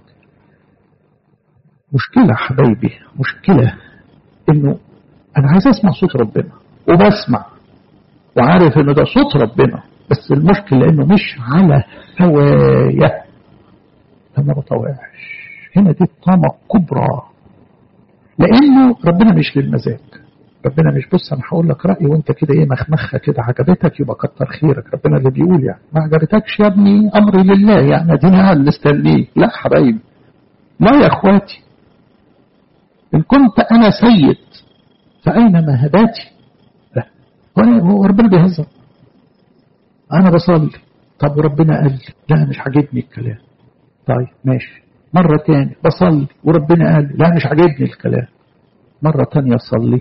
مشكلة حبايبي مشكلة انه انا عايز اسمع صوت ربنا وبسمع وعارف ان ده صوت ربنا بس المشكلة انه مش على هوايا انا بطوعش هنا دي الطامة كبرى لانه ربنا مش للمزاج ربنا مش بص انا هقول لك رايي وانت كده ايه مخمخه كده عجبتك يبقى كتر خيرك ربنا اللي بيقول يعني ما عجبتكش يا ابني امري لله يعني اديني قاعد مستنيه لا حبايبي لا يا اخواتي ان كنت انا سيد فاين مهباتي لا هو ربنا بيهزر انا بصلي طب وربنا قال لي لا مش عاجبني الكلام طيب ماشي مرة تاني بصلي وربنا قال لي لا مش عاجبني الكلام مرة تانية صلي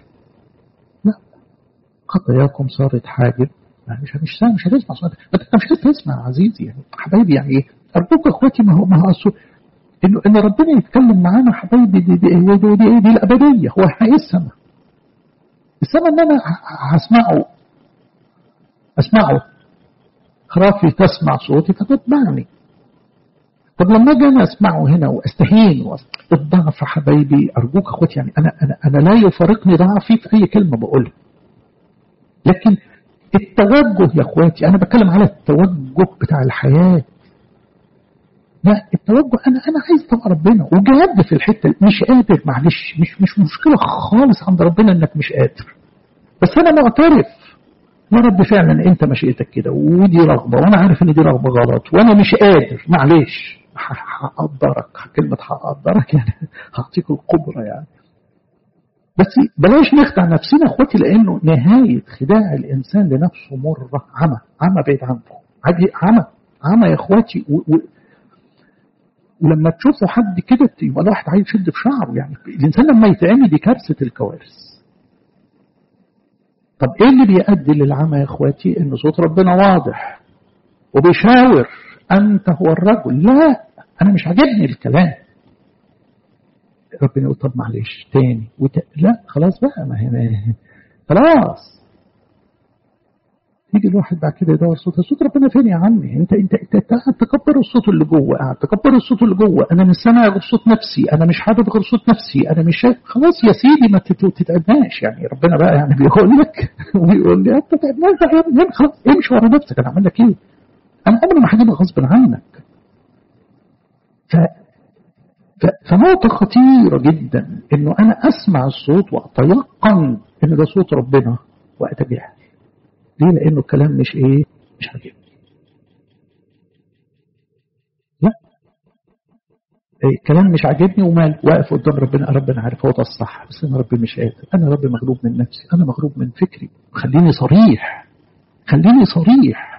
خطاياكم صارت حاجب مش مش مش هتسمع صوت انت مش هتسمع عزيزي يعني حبايبي يعني ايه ارجوك اخواتي ما هو ما هو اصل انه ان ربنا يتكلم معانا حبايبي دي دي, دي, دي, دي, دي الابديه هو ايه السماء السماء ان انا هسمعه اسمعه خرافي تسمع صوتي فتتبعني طب لما اجي انا اسمعه هنا واستهين الضعف حبايبي ارجوك اخواتي يعني انا انا انا لا يفارقني ضعفي في اي كلمه بقولها لكن التوجه يا اخواتي انا بتكلم على التوجه بتاع الحياه لا التوجه انا انا عايز طبعا ربنا وجاد في الحته مش قادر معلش مش مش مشكله خالص عند ربنا انك مش قادر بس انا معترف يا رب فعلا انت مشيئتك كده ودي رغبه وانا عارف ان دي رغبه غلط وانا مش قادر معلش هقدرك كلمه هقدرك يعني هعطيك القدره يعني بس بلاش نخدع نفسنا اخواتي لانه نهايه خداع الانسان لنفسه مره عمى عمى بعيد عنه عادي عمى عمى يا اخواتي و... و... ولما تشوفوا حد كده يبقى الواحد عايز يشد في شعره يعني الانسان لما يتعمي دي كارثه الكوارث طب ايه اللي بيؤدي للعمى يا اخواتي ان صوت ربنا واضح وبيشاور انت هو الرجل لا انا مش عاجبني الكلام ربنا يقول طب معلش تاني وت... لا خلاص بقى ما هي خلاص يجي الواحد بعد كده يدور صوت صوت ربنا فين يا عمي انت انت انت قاعد تكبر الصوت اللي جوه قاعد تكبر الصوت اللي جوه انا مش سامع غير صوت نفسي انا مش حابب غير صوت نفسي انا مش شايف خلاص يا سيدي ما تتعبناش يعني ربنا بقى يعني بيقول لك ويقول لي انت تتعبناش يا ابني خلاص امشي ورا نفسك انا اعمل لك ايه انا عمري ما هجيبها غصب عنك ف فنقطة خطيرة جدا انه انا اسمع الصوت واتيقن ان ده صوت ربنا واتبعه ليه لانه الكلام مش ايه مش عاجبني لا الكلام مش عاجبني ومال واقف قدام ربنا ربنا عارف هو ده الصح بس انا ربي مش قادر انا ربي مغلوب من نفسي انا مغلوب من فكري خليني صريح خليني صريح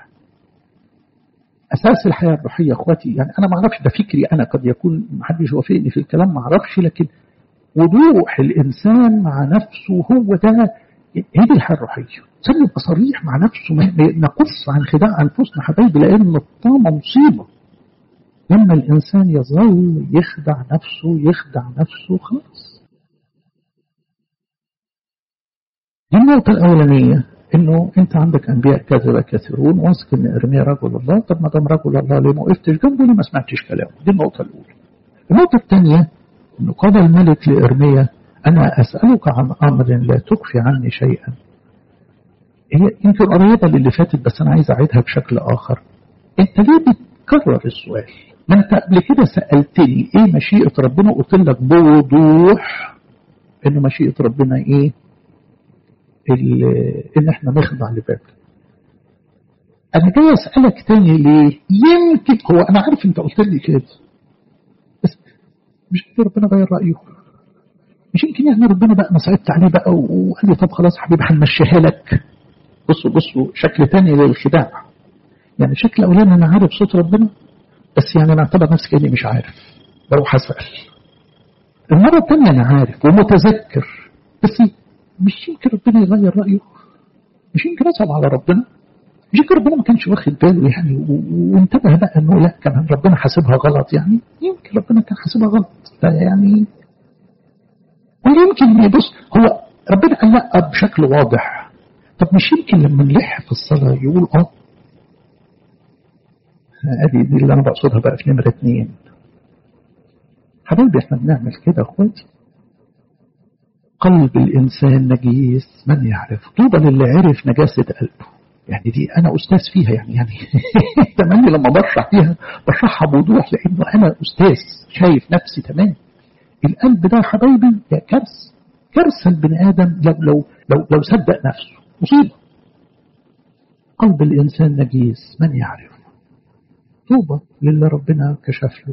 اساس الحياه الروحيه اخواتي يعني انا ما اعرفش ده فكري انا قد يكون ما حدش يوافقني في الكلام ما اعرفش لكن وضوح الانسان مع نفسه هو ده هي دي الحياه الروحيه الانسان يبقى صريح مع نفسه نقص عن خداع انفسنا حبايبي لان الطامه مصيبه لما الانسان يظل يخدع نفسه يخدع نفسه خلاص النقطه الاولانيه انه انت عندك انبياء كذبه كثيرون واثق ان ارميا رجل الله طب ما دام رجل الله ليه ما وقفتش جنبه ليه ما سمعتش كلامه دي النقطه الاولى النقطه الثانيه انه قال الملك لارميا انا اسالك عن امر لا تخفي عني شيئا هي يمكن قريبه للي فاتت بس انا عايز اعيدها بشكل اخر انت ليه بتكرر السؤال ما انت قبل كده سالتني ايه مشيئه ربنا قلت لك بوضوح ان مشيئه ربنا ايه ان احنا نخضع لبابل انا جاي اسالك تاني ليه يمكن هو انا عارف انت قلت لي كده بس مش يمكن ربنا غير رايه مش يمكن يعني ربنا بقى انا صعبت عليه بقى وقال لي طب خلاص حبيبي هنمشيها لك بصوا بصوا شكل تاني للخداع يعني شكل اولاني انا عارف صوت ربنا بس يعني انا اعتبر نفسي كاني مش عارف بروح اسال المره الثانيه انا عارف ومتذكر بس مش يمكن ربنا يغير رأيه مش يمكن أصعب على ربنا مش يمكن ربنا ما كانش واخد باله يعني وانتبه بقى انه لا كمان ربنا حاسبها غلط يعني يمكن ربنا كان حاسبها غلط يعني ويمكن يبص هو ربنا قال لا بشكل واضح طب مش يمكن لما نلح في الصلاة يقول اه ادي دي اللي انا بقصدها بقى في نمرة اتنين حبايبي احنا بنعمل كده اخواتي قلب الإنسان نجيس من يعرف طوبى للي عرف نجاسة قلبه يعني دي أنا أستاذ فيها يعني يعني تمام لما بشرح فيها بشرحها بوضوح لأنه أنا أستاذ شايف نفسي تمام القلب ده حبايبي يا كارثة كارثة البني آدم لو لو لو لو صدق نفسه مصيبة قلب الإنسان نجيس من يعرف طوبى للي ربنا كشف له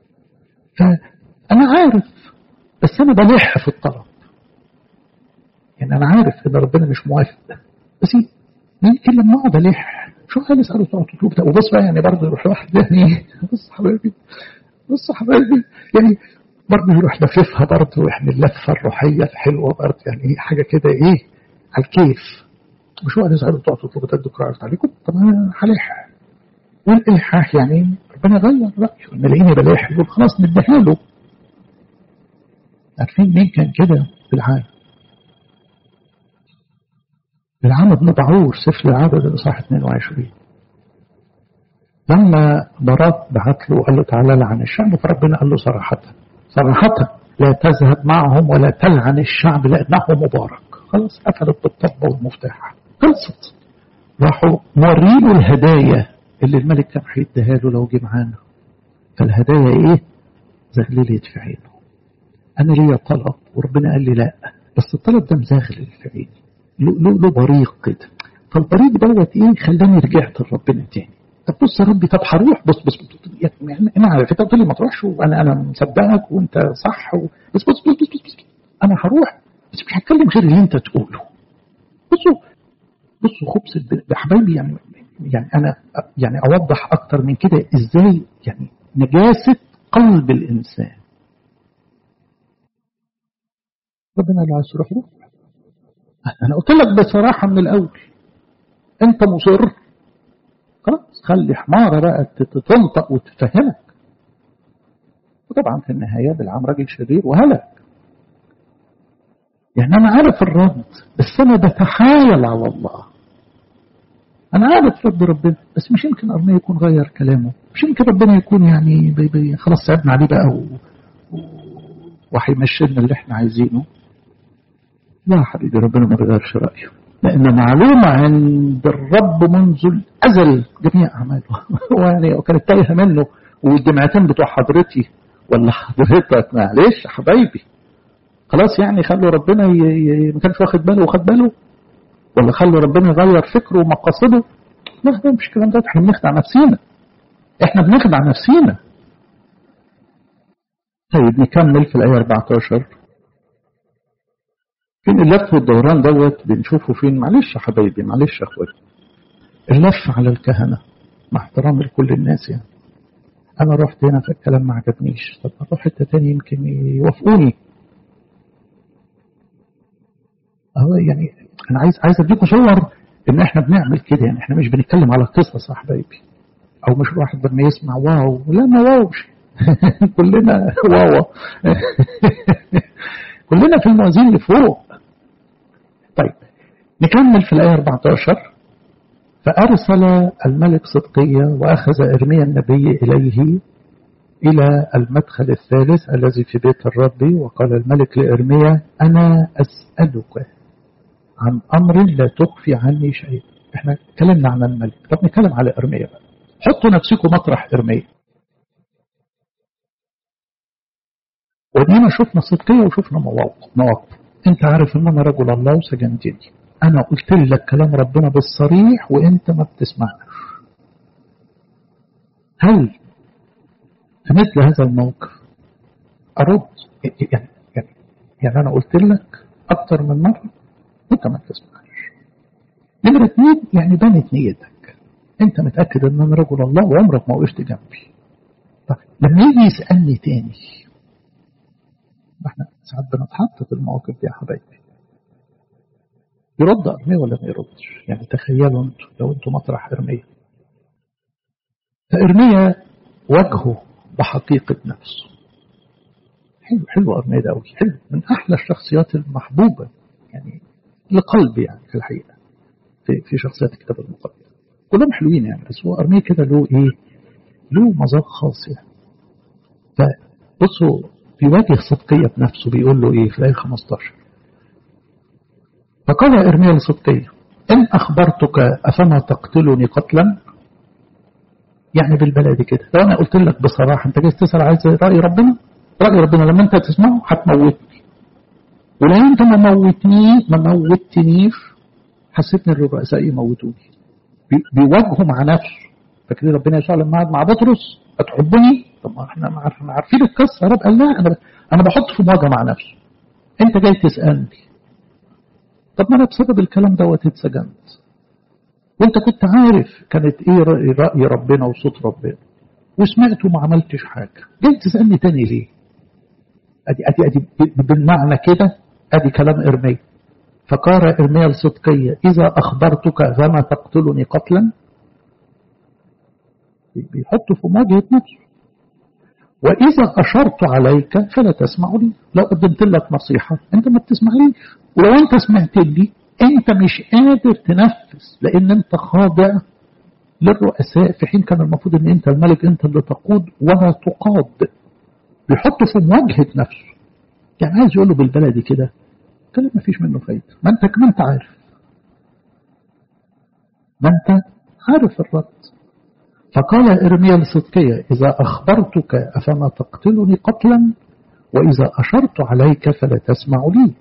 فأنا عارف بس أنا بلح في الطلب يعني أنا عارف إن ربنا مش موافق بس يمكن لما أقعد ألح شو قال اسأله تقعد تطلب ده وبص بقى يعني برضه يروح واحد يعني بص حبايبي بص حبايبي يعني برضه يروح لففها برضه يعني اللفة الروحية الحلوة برضه يعني حاجة كده إيه على الكيف مش هو اسأله تقعد تطلب ده الدكتور عرفت عليكم طب أنا هلح والإلحاح يعني ربنا غير رأيه نلاقيني بلاح يقول خلاص نديها له عارفين مين كان كده في العالم بالعام بن بعور سفر العدد الإصحاح 22 لما باراك بعت له قال له تعالى لعن الشعب فربنا قال له صراحة صراحة لا تذهب معهم ولا تلعن الشعب لأنه مبارك خلاص قفلت بالطبة والمفتاح خلصت راحوا موريله الهدايا اللي الملك كان هيديها له لو جه معانا فالهدايا ايه زغللت في عينه انا ليا طلب وربنا قال لي لا بس الطلب ده مزغلل في عيني له له بريق كده فالبريق دوت ايه خلاني رجعت لربنا تاني طب بص يا ربي طب هروح بص بص, بص يعني انا عارف انت قلت لي ما تروحش وانا انا مصدقك وانت صح و... بس بص بص بص, بص, بص انا هروح بس مش هتكلم غير اللي انت تقوله بصوا بصوا خبز بحبايبي يعني يعني انا يعني اوضح اكتر من كده ازاي يعني نجاسه قلب الانسان ربنا لا عايز تروح روح انا قلت لك بصراحه من الاول انت مصر خلاص خلي حماره بقى تنطق وتفهمك وطبعا في النهايه بالعام راجل شرير وهلك يعني انا عارف الرد بس انا بتحايل على الله انا عارف رد ربنا بس مش يمكن ارميه يكون غير كلامه مش يمكن ربنا يكون يعني بي بي خلاص سعدنا عليه بقى و... وهيمشينا اللي احنا عايزينه لا حبيبي ربنا ما بيغيرش رايه لان معلومه عند الرب منذ الازل جميع اعماله يعني كانت تايهه منه والجمعتين بتوع حضرتي ولا حضرتك معلش حبايبي خلاص يعني خلوا ربنا ي... ي... ما كانش واخد باله وخد باله ولا خلوا ربنا يغير فكره ومقاصده لا ده مش الكلام ده احنا بنخدع نفسينا احنا بنخدع نفسينا طيب نكمل في الآية 14 فين اللف والدوران دوت بنشوفه فين معلش يا حبايبي معلش يا اخواتي اللف على الكهنة مع احترامي لكل الناس يعني انا رحت هنا فالكلام ما عجبنيش طب اروح حته تاني يمكن يوافقوني اهو يعني انا عايز عايز اديكم صور ان احنا بنعمل كده يعني احنا مش بنتكلم على قصص يا حبايبي او مش الواحد لما يسمع واو لا ما واوش كلنا واوا كلنا في الموازين اللي فوق طيب نكمل في الآية 14 فأرسل الملك صدقية وأخذ إرميا النبي إليه إلى المدخل الثالث الذي في بيت الرب وقال الملك لإرميا أنا أسألك عن أمر لا تخفي عني شيء احنا اتكلمنا عن الملك طب نتكلم على إرميا بقى حطوا نفسكم مطرح إرميا ودينا شفنا صدقية وشفنا مواقف مواقف انت عارف ان انا رجل الله وسجنتني انا قلت لك كلام ربنا بالصريح وانت ما بتسمعش هل في مثل هذا الموقف ارد يعني, يعني, يعني انا قلت لك اكتر من مرة انت ما بتسمعش نمرة اتنين يعني بانت نيتك انت متأكد ان انا رجل الله وعمرك ما وقفت جنبي طيب لما يجي يسألني تاني احنا ساعات بنتحط في المواقف دي يا حبايبي يرد ارميه ولا ما يردش يعني تخيلوا انتوا لو انتوا مطرح ارميه فارميه وجهه بحقيقة نفسه حلو حلو ارميه ده قوي حلو من احلى الشخصيات المحبوبة يعني لقلبي يعني في الحقيقة في في شخصيات الكتاب المقدس كلهم حلوين يعني بس هو ارميه كده له ايه له مذاق خاص يعني فبصوا بيواجه صدقية بنفسه بيقول له إيه في الآية 15 فقال إرميا لصدقية إن أخبرتك أفما تقتلني قتلا يعني بالبلدي كده لو أنا قلت لك بصراحة أنت جاي تسأل عايز رأي ربنا رأي ربنا لما أنت تسمعه هتموتني ولو أنت ما موتني ما موتنيش حسيتني الرؤساء يموتوني بيواجهوا مع نفسه فاكرين ربنا يسوع لما قعد مع بطرس هتحبني طب ما احنا عارفين القصه رب قال لا انا انا بحط في مواجهه مع نفسي انت جاي تسالني طب ما انا بسبب الكلام دوت اتسجنت وانت كنت عارف كانت ايه رأي, راي ربنا وصوت ربنا وسمعت وما عملتش حاجه جاي تسالني تاني ليه ادي ادي ادي بالمعنى كده ادي كلام ارميا فقال ارميا الصدقيه اذا اخبرتك فما تقتلني قتلا بيحطه في مواجهة نفسه وإذا أشرت عليك فلا تسمع لي لو قدمت لك نصيحة أنت ما بتسمعليش ولو أنت سمعت لي أنت مش قادر تنفذ لأن أنت خاضع للرؤساء في حين كان المفروض أن أنت الملك أنت اللي تقود ولا تقاد بيحطه في مواجهة نفسه يعني عايز يقول له بالبلدي كده كلام ما فيش منه فايدة ما أنت كمان أنت عارف ما أنت عارف الرد فقال إرميا لصدقية إذا أخبرتك أفما تقتلني قتلا وإذا أشرت عليك فلا تسمع لي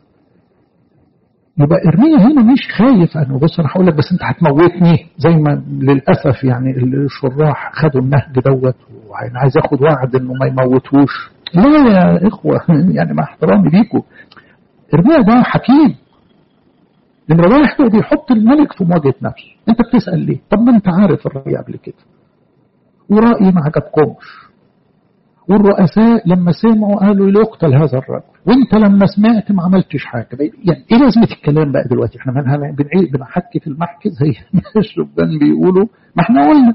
يبقى إرميا هنا مش خايف أنه بص أنا هقول لك بس أنت هتموتني زي ما للأسف يعني الشراح خدوا النهج دوت وأنا عايز أخد وعد إنه ما يموتوش لا يا إخوة يعني مع احترامي ليكم ارميا ده حكيم نمرة واحد بيحط الملك في مواجهة نفسه انت بتسأل ليه طب ما انت عارف الرأي قبل كده ورأيي ما عجبكمش والرؤساء لما سمعوا قالوا يقتل هذا الرجل وانت لما سمعت ما عملتش حاجة يعني ايه لازمة الكلام بقى دلوقتي احنا من بنعيد بنحكي في المحكي زي ما الشبان بيقولوا ما احنا قلنا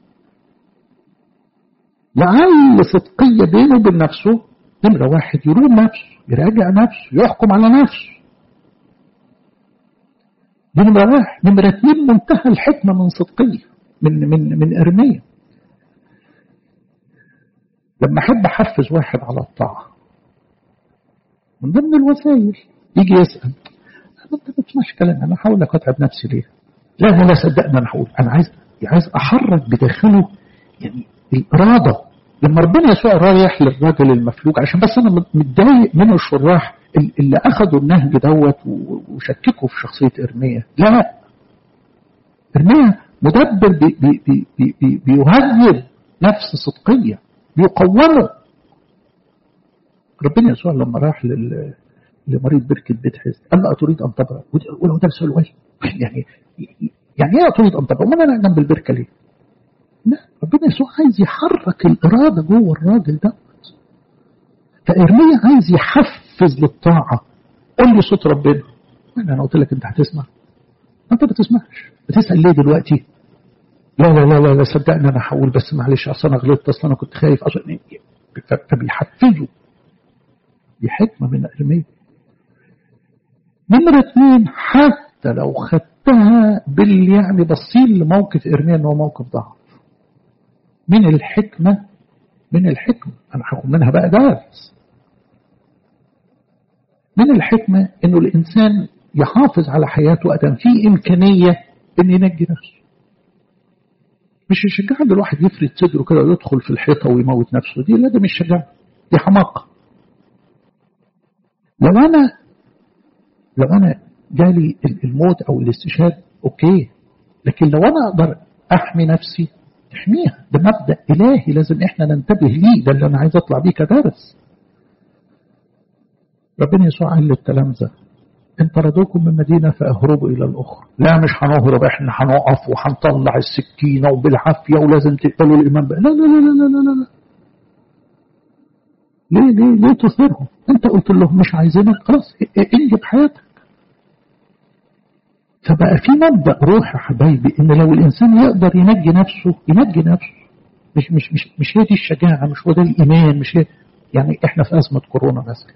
لعل صدقية بينه وبين نفسه نمرة واحد يروم نفسه يراجع نفسه يحكم على نفسه دي نمرة واحد نمرة اتنين منتهى الحكمة من صدقية من من من إرمية لما أحب أحفز واحد على الطاعة من ضمن الوسائل يجي يسأل أنت ما بتسمعش كلام أنا هحاول لك أتعب نفسي ليه؟ لا لا لا صدقني أنا هقول أنا عايز عايز أحرك بداخله يعني الإرادة لما ربنا يسوع رايح للراجل المفلوج عشان بس أنا متضايق من الشراح اللي أخذوا النهج دوت وشككوا في شخصية إرميا لا إرميا مدبر بي بي بي بي بي بيهذب نفس صدقية بيقومه ربنا يسوع لما راح لل لمريض بركة بيت حزن قال له أتريد أن تبرأ ولو ده سؤال يعني يعني إيه أتريد أن تبرأ؟ ما أنا جنب البركة ليه؟ لا ربنا يسوع عايز يحرك الإرادة جوه الراجل ده فإرميا عايز يحفز للطاعة قول لي صوت ربنا أنا قلت لك أنت هتسمع أنت ما بتسمعش بتسأل ليه دلوقتي لا لا لا لا, لا صدقني أنا هقول بس معلش أصل أنا غلطت أصل أنا كنت خايف أصل فبيحفزه دي حكمة من إرميا نمرة اثنين حتى لو خدتها بال يعني بصين لموقف إرميا إن هو موقف ضعف من الحكمة من الحكمة أنا هاخد منها بقى درس من الحكمة إنه الإنسان يحافظ على حياته أدم في إمكانية إن ينجي نفسه مش الشجاعة إن الواحد يفرد صدره كده ويدخل في الحيطة ويموت نفسه دي لا ده مش شجاعة دي حماقة لو أنا لو أنا جالي الموت أو الاستشهاد أوكي لكن لو أنا أقدر أحمي نفسي تحميها ده مبدأ إلهي لازم إحنا ننتبه ليه ده اللي أنا عايز أطلع بيه كدرس ربنا يسوع قال للتلامذة إن طردوكم من مدينة فأهربوا إلى الأخرى لا مش هنهرب إحنا هنقف وهنطلع السكينة وبالعافية ولازم تقبلوا الإيمان بقى لا لا لا لا لا لا لا ليه ليه ليه تصيرهم أنت قلت لهم مش عايزينك خلاص انجب حياتك فبقى في مبدأ روح يا حبايبي إن لو الإنسان يقدر ينجي نفسه ينجي نفسه مش مش مش مش هي دي الشجاعة مش هو ده الإيمان مش هي يعني إحنا في أزمة كورونا مثلا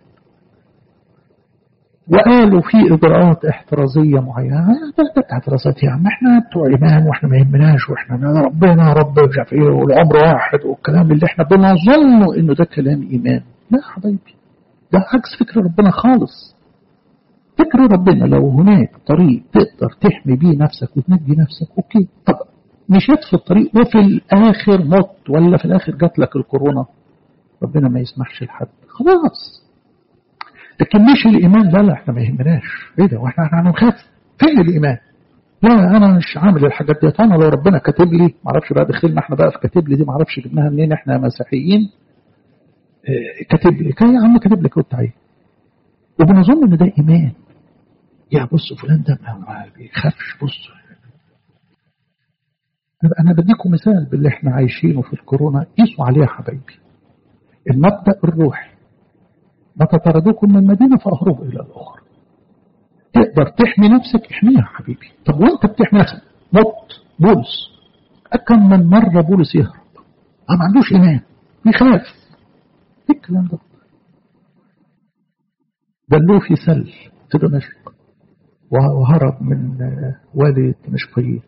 وقالوا في إجراءات احترازية معينة احترازات يا عم احنا بتوع إيمان واحنا ما يهمناش واحنا ربنا رب مش عارف ايه والعمر واحد والكلام اللي احنا بنظنه انه ده كلام إيمان لا يا حبايبي ده عكس فكر ربنا خالص فكر ربنا لو هناك طريق تقدر تحمي بيه نفسك وتنجي نفسك اوكي طب مشيت في الطريق وفي الاخر مت ولا في الاخر جات لك الكورونا ربنا ما يسمحش لحد خلاص لكن مش الايمان لا لا احنا ما يهمناش ايه ده واحنا احنا هنخاف فين الايمان لا انا مش عامل الحاجات دي انا لو ربنا كاتب لي ما اعرفش بقى دخلنا احنا بقى في كاتب لي دي ما اعرفش جبناها منين احنا مسيحيين اه كاتب لي كان يا عم كاتب لي كنت عايز وبنظن ان ده ايمان يا بص فلان ده ما بيخافش بص انا بديكم مثال باللي احنا عايشينه في الكورونا قيسوا عليه يا حبايبي المبدا الروحي متى طردوكم من المدينه فاهربوا الى الاخرى تقدر تحمي نفسك احميها يا حبيبي طب وانت بتحمي نفسك مت بولس كم من مره بولس يهرب ما عندوش ايمان بيخاف ايه الكلام ده دلوه في سل في دمشق وهرب من والي دمشقيين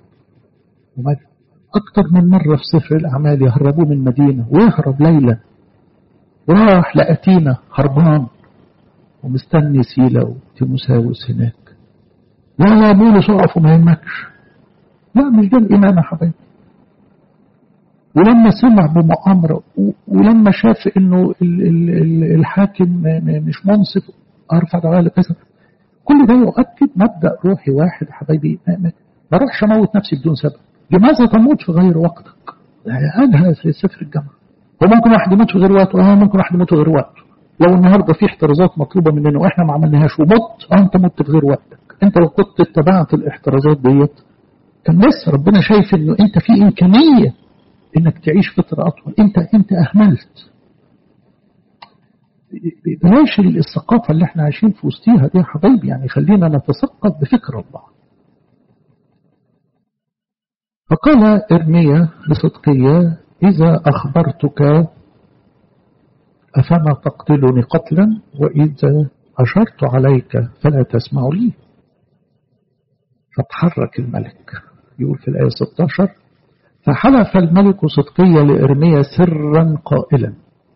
أكثر من مرة في سفر الأعمال يهربوه من مدينة ويهرب ليلا وراح لأتينا هربان ومستني سيلا وتيموساوس هناك لا لا بولس اقف وما يهمكش لا مش ده الإيمان يا حبايبي ولما سمع بمؤامرة ولما شاف انه الحاكم مش منصف ارفع دعوة لقيصر كل ده يؤكد مبدأ روحي واحد حبايبي ما اروحش اموت نفسي بدون سبب لماذا تموت في غير وقتك قالها في سفر الجامعة هو ممكن واحد يموت في غير وقته اه ممكن واحد يموت في غير وقته لو النهارده في احترازات مطلوبه مننا واحنا ما عملناهاش ومت اه انت مت في غير وقتك انت لو كنت اتبعت الاحترازات ديت كان لسه ربنا شايف انه انت في امكانيه انك تعيش فتره اطول انت انت اهملت بلاش الثقافه اللي احنا عايشين في وسطيها دي يا حبايبي يعني خلينا نتثقف بفكر الله فقال ارميا لصدقية إذا أخبرتك أفما تقتلني قتلا وإذا أشرت عليك فلا تسمع لي فتحرك الملك يقول في الآية 16 فحلف الملك صدقية لإرميا سرا قائلا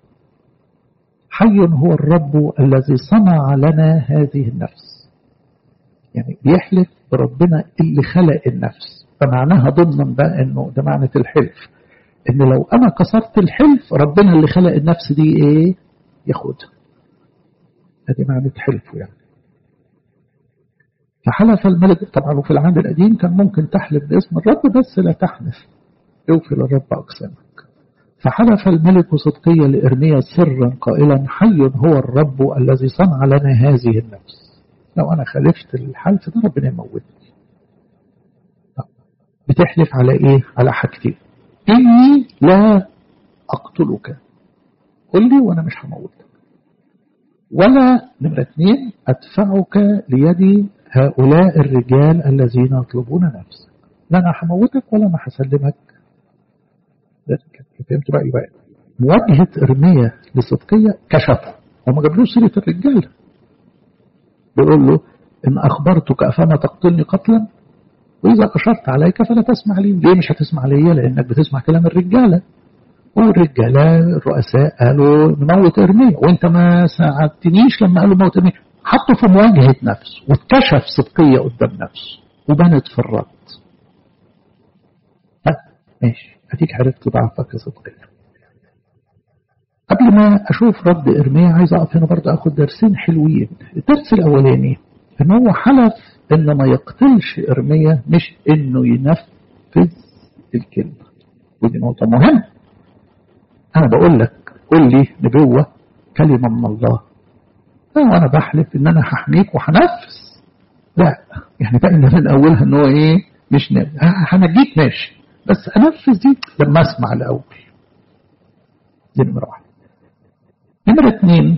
حي هو الرب الذي صنع لنا هذه النفس يعني بيحلف بربنا اللي خلق النفس فمعناها ضمنا بقى انه ده معنى الحلف ان لو انا كسرت الحلف ربنا اللي خلق النفس دي ايه ياخدها ادي معنى حلفه يعني فحلف الملك طبعا وفي العهد القديم كان ممكن تحلف باسم الرب بس لا تحنف اوفي للرب اقسامك فحلف الملك صدقيا لإرميا سرا قائلا حي هو الرب الذي صنع لنا هذه النفس لو أنا خالفت الحلف ده ربنا يموتني بتحلف على إيه؟ على حاجتين إني لا أقتلك قل لي وأنا مش هموتك ولا نمرة اثنين أدفعك ليد هؤلاء الرجال الذين يطلبون نفسك لا أنا هموتك ولا أنا هسلمك فهمت بقى يبقى مواجهة إرميا لصدقية كشفه وما جابلوش سيرة الرجال بيقول له إن أخبرتك أفما تقتلني قتلا وإذا أشرت عليك فلا تسمع لي ليه مش هتسمع لي لأنك بتسمع كلام الرجالة والرجالة الرؤساء قالوا نموت إرميا وإنت ما ساعدتنيش لما قالوا موت إرميا حطه في مواجهة نفسه واتكشف صدقية قدام نفسه وبنت في الرد ماشي أديك عرفت ضعفك يا صدقية قبل ما أشوف رد إرميا عايز أقف هنا برضه أخد درسين حلوين الدرس الأولاني إن هو حلف إن ما يقتلش إرميا مش إنه ينفذ الكلمة ودي نقطة مهمة أنا بقول لك قول لي نبوة كلمة من الله وأنا بحلف إن أنا هحميك وهنفذ لا يعني بقى من أولها إن هو إيه مش هنجيك ماشي بس أنفذ دي لما أسمع الأول دي نمرة واحدة نمرة اتنين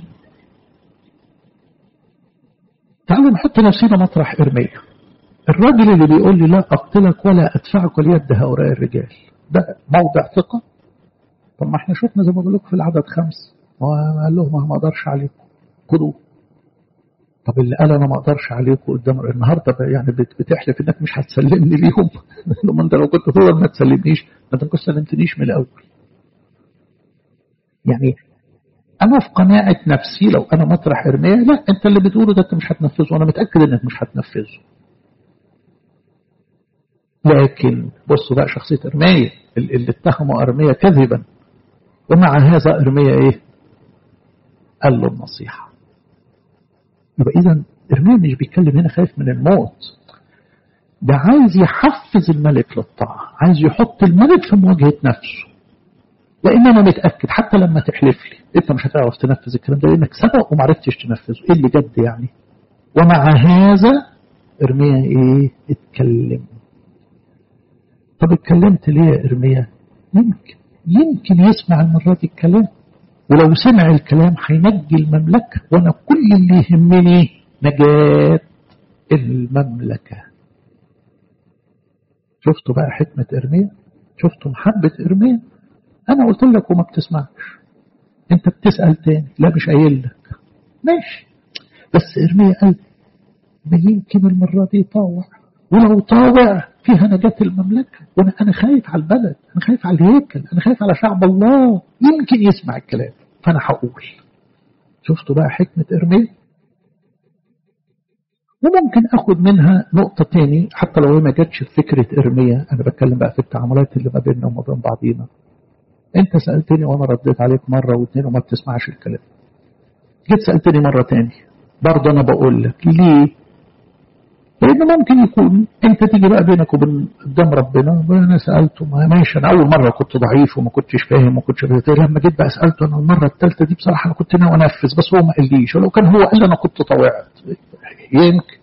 تعالوا نحط نفسنا مطرح إرميا الراجل اللي بيقول لي لا أقتلك ولا أدفعك ليد هؤلاء الرجال ده موضع ثقة طب ما احنا شفنا زي ما بقول لكم في العدد خمس وقال لهم ما اقدرش عليكم خدوا طب اللي قال انا ما اقدرش عليكم قدام النهارده يعني بتحلف انك مش هتسلمني ليهم لما انت لو كنت هو ما تسلمنيش ما انت كنت سلمتنيش من الاول يعني انا في قناعه نفسي لو انا مطرح ارميا لا انت اللي بتقوله ده انت مش هتنفذه وانا متاكد انك مش هتنفذه لكن بصوا بقى شخصيه ارميا اللي اتهموا ارميا كذبا ومع هذا ارميا ايه قال له النصيحه يبقى اذا ارميا مش بيتكلم هنا خايف من الموت ده عايز يحفز الملك للطاعة عايز يحط الملك في مواجهة نفسه لأن أنا متأكد حتى لما تحلف لي أنت مش هتعرف تنفذ الكلام ده لأنك سبق وما عرفتش تنفذه إيه اللي جد يعني ومع هذا إرميا إيه اتكلم طب اتكلمت ليه يا إرميا يمكن يمكن يسمع المرة دي الكلام ولو سمع الكلام هينجي المملكة وأنا كل اللي يهمني نجاة المملكة شفتوا بقى حكمة إرميا شفتوا محبة إرميا أنا قلت لك وما بتسمعش أنت بتسأل تاني لا مش قايل لك ماشي بس إرميا قال ما يمكن المرة دي طاوع ولو طاوع فيها نجاة المملكة وأنا أنا خايف على البلد أنا خايف على الهيكل أنا خايف على شعب الله يمكن يسمع الكلام فأنا هقول شفتوا بقى حكمة إرميا وممكن أخد منها نقطة تاني حتى لو ما جاتش في فكرة إرميا أنا بتكلم بقى في التعاملات اللي ما بيننا وما بين بعضينا أنت سألتني وأنا رديت عليك مرة واثنين وما بتسمعش الكلام جيت سألتني مرة تاني برضه أنا بقول لك ليه لأن ممكن يكون أنت تيجي بقى بينك وبين قدام ربنا أنا سألته ما ماشي أنا أول مرة كنت ضعيف وما كنتش فاهم وما كنتش لما جيت بقى سألته أنا المرة الثالثة دي بصراحة أنا كنت ناوي أنفذ بس هو ما قاليش ولو كان هو قال أنا كنت طوعت يمكن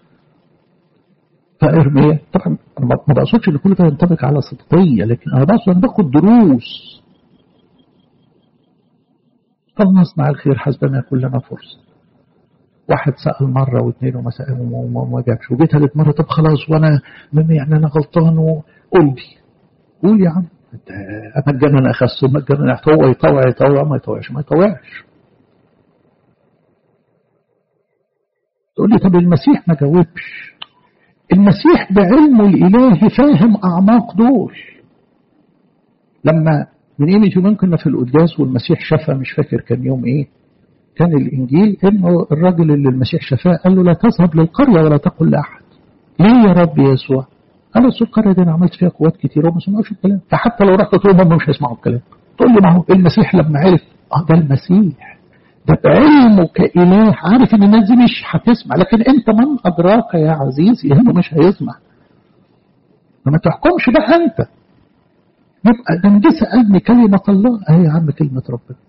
فإرميا طبعا أنا ما بقصدش إن كل ده ينطبق على صدقية لكن أنا بقصد أن باخد دروس فلنصنع الخير حسب ما يكون لنا فرصة واحد سأل مرة واثنين وما سأل وما جابش وجيت ثالث مرة طب خلاص وأنا يعني أنا غلطان وقول لي قول يا عم أنت أما الجنن أخس ما الجنن هو يطوع يطوع ما يطوعش ما يطوعش تقول لي طب المسيح ما جاوبش المسيح بعلمه الإلهي فاهم أعماق دول لما من قيمة يومين كنا في القداس والمسيح شفى مش فاكر كان يوم إيه كان الإنجيل إنه الراجل اللي المسيح شفاه قال له لا تذهب للقرية ولا تقل لأحد ليه يا رب يسوع قال له القرية دي أنا عملت فيها قوات كتير وما سمعوش الكلام فحتى لو رحت تقول هم مش هيسمعوا الكلام تقول لي ما هو المسيح لما عرف اه ده المسيح ده بعلمه كإله عارف إن الناس دي مش هتسمع لكن أنت من أدراك يا عزيزي إنه مش هيسمع فما تحكمش بقى أنت يبقى ده جه سألني كلمة الله أهي يا عم كلمة ربنا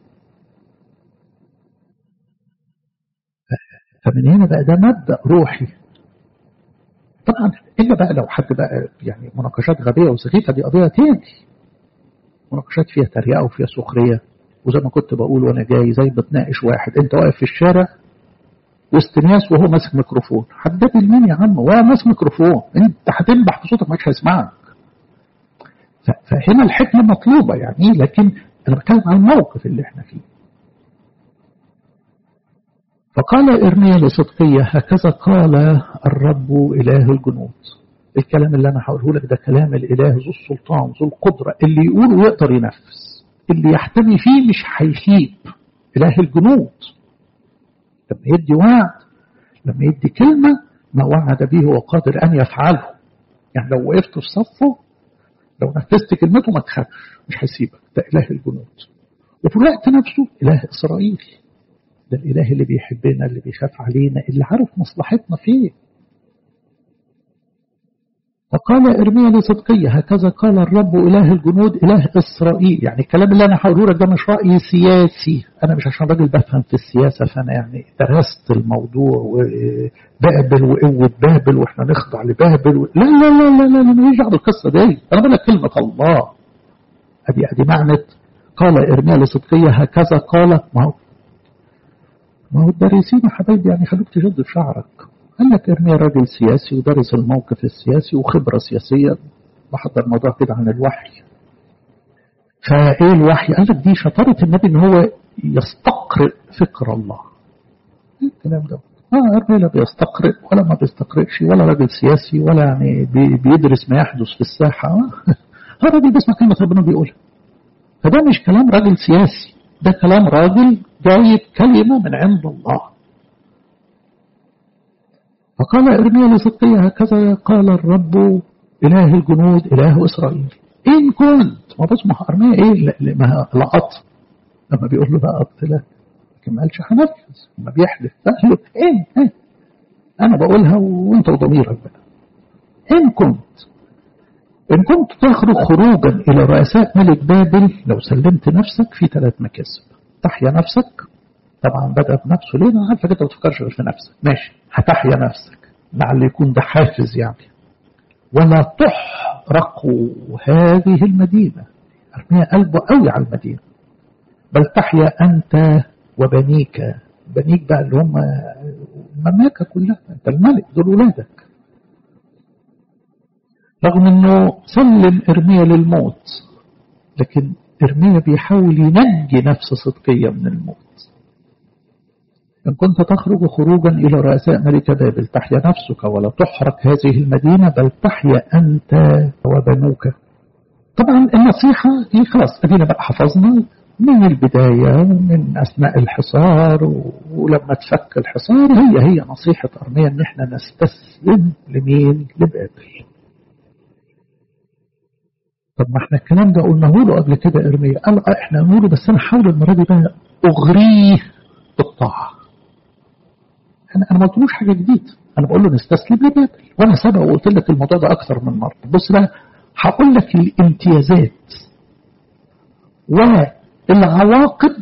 فمن هنا بقى ده مبدأ روحي طبعا إلا بقى لو حد بقى يعني مناقشات غبية وسخيفة دي قضية تاني مناقشات فيها تريقة وفيها سخرية وزي ما كنت بقول وانا جاي زي بتناقش واحد انت واقف في الشارع وسط ناس وهو ماسك ميكروفون حدد مين يا عم هو ماسك ميكروفون انت هتنبح بصوتك مش هيسمعك فهنا الحكمة مطلوبة يعني لكن انا بتكلم عن الموقف اللي احنا فيه فقال إرميا لصدقية هكذا قال الرب إله الجنود الكلام اللي أنا هقوله لك ده كلام الإله ذو السلطان ذو القدرة اللي يقول ويقدر ينفذ اللي يحتمي فيه مش هيخيب إله الجنود لما يدي وعد لما يدي كلمة ما وعد به هو قادر أن يفعله يعني لو وقفت في صفه لو نفذت كلمته ما تخافش مش هيسيبك ده إله الجنود وفي الوقت نفسه إله إسرائيل ده الإله اللي بيحبنا اللي بيخاف علينا اللي عارف مصلحتنا فيه فقال إرميا لصدقية هكذا قال الرب إله الجنود إله إسرائيل يعني الكلام اللي أنا هقوله لك ده مش رأي سياسي أنا مش عشان راجل بفهم في السياسة فأنا يعني درست الموضوع وبابل وقوة بابل وإحنا نخضع لبابل و... لا لا لا لا لا لا ماليش دعوة بالقصة دي أنا بقول لك كلمة الله أدي أدي معنى قال إرميا لصدقية هكذا قال ما هو ما هو الدارسين يا حبايبي يعني خلوك تشد في شعرك قال لك ارميا راجل سياسي ودرس الموقف السياسي وخبرة سياسية بحضر الموضوع كده عن الوحي فايه الوحي قال لك دي شطارة النبي ان هو يستقرئ فكر الله ايه الكلام ده اه ارميا لا بيستقرئ ولا ما بيستقرئش ولا راجل سياسي ولا يعني بي بيدرس ما يحدث في الساحة اه راجل بيسمع كلمة ربنا بيقولها فده مش كلام راجل سياسي ده كلام راجل جايب كلمة من عند الله فقال إرميا لصدقية هكذا قال الرب إله الجنود إله إسرائيل إن كنت ما بص ما أرميا إيه ما لقط لما بيقول له لقط لا لكن ما قالش هنفذ ما بيحلف قال له إيه إيه أنا بقولها وأنت وضميرك بقى إن كنت إن كنت تخرج خروجا إلى رؤساء ملك بابل لو سلمت نفسك في ثلاث مكاسب تحيا نفسك طبعا بدأ بنفسه ليه؟ أنا عارفك أنت ما تفكرش غير في نفسك ماشي هتحيا نفسك لعل يكون ده حافز يعني ولا تحرق هذه المدينة أرميها قلبه قوي على المدينة بل تحيا أنت وبنيك بنيك بقى اللي هم المملكة كلها أنت الملك دول ولادك رغم أنه سلم إرميا للموت لكن إرميا بيحاول ينجي نفس صدقية من الموت إن كنت تخرج خروجا إلى رؤساء ملك بابل تحيا نفسك ولا تحرق هذه المدينة بل تحيا أنت وبنوك طبعا النصيحة هي خلاص أدينا بقى حفظنا من البداية من أثناء الحصار ولما تفك الحصار هي هي نصيحة أرميا إن إحنا نستسلم لمين لبابل طب ما احنا الكلام ده قلناه له قبل كده ارميا قال اه احنا نقوله بس انا حاول المره دي بقى اغريه بالطاعه انا انا ما قلتلوش حاجه جديده انا بقول له نستسلم لبابل وانا سبق وقلت لك الموضوع ده اكثر من مره بص بقى هقول لك الامتيازات والعواقب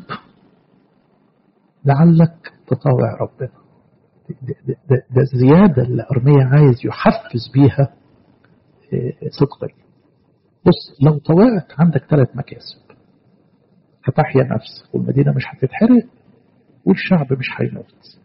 لعلك تطاوع ربنا ده, ده, ده, ده الزياده اللي ارميا عايز يحفز بيها صدقي بص لو طوعت عندك ثلاث مكاسب هتحيا نفسك والمدينه مش هتتحرق والشعب مش هيموت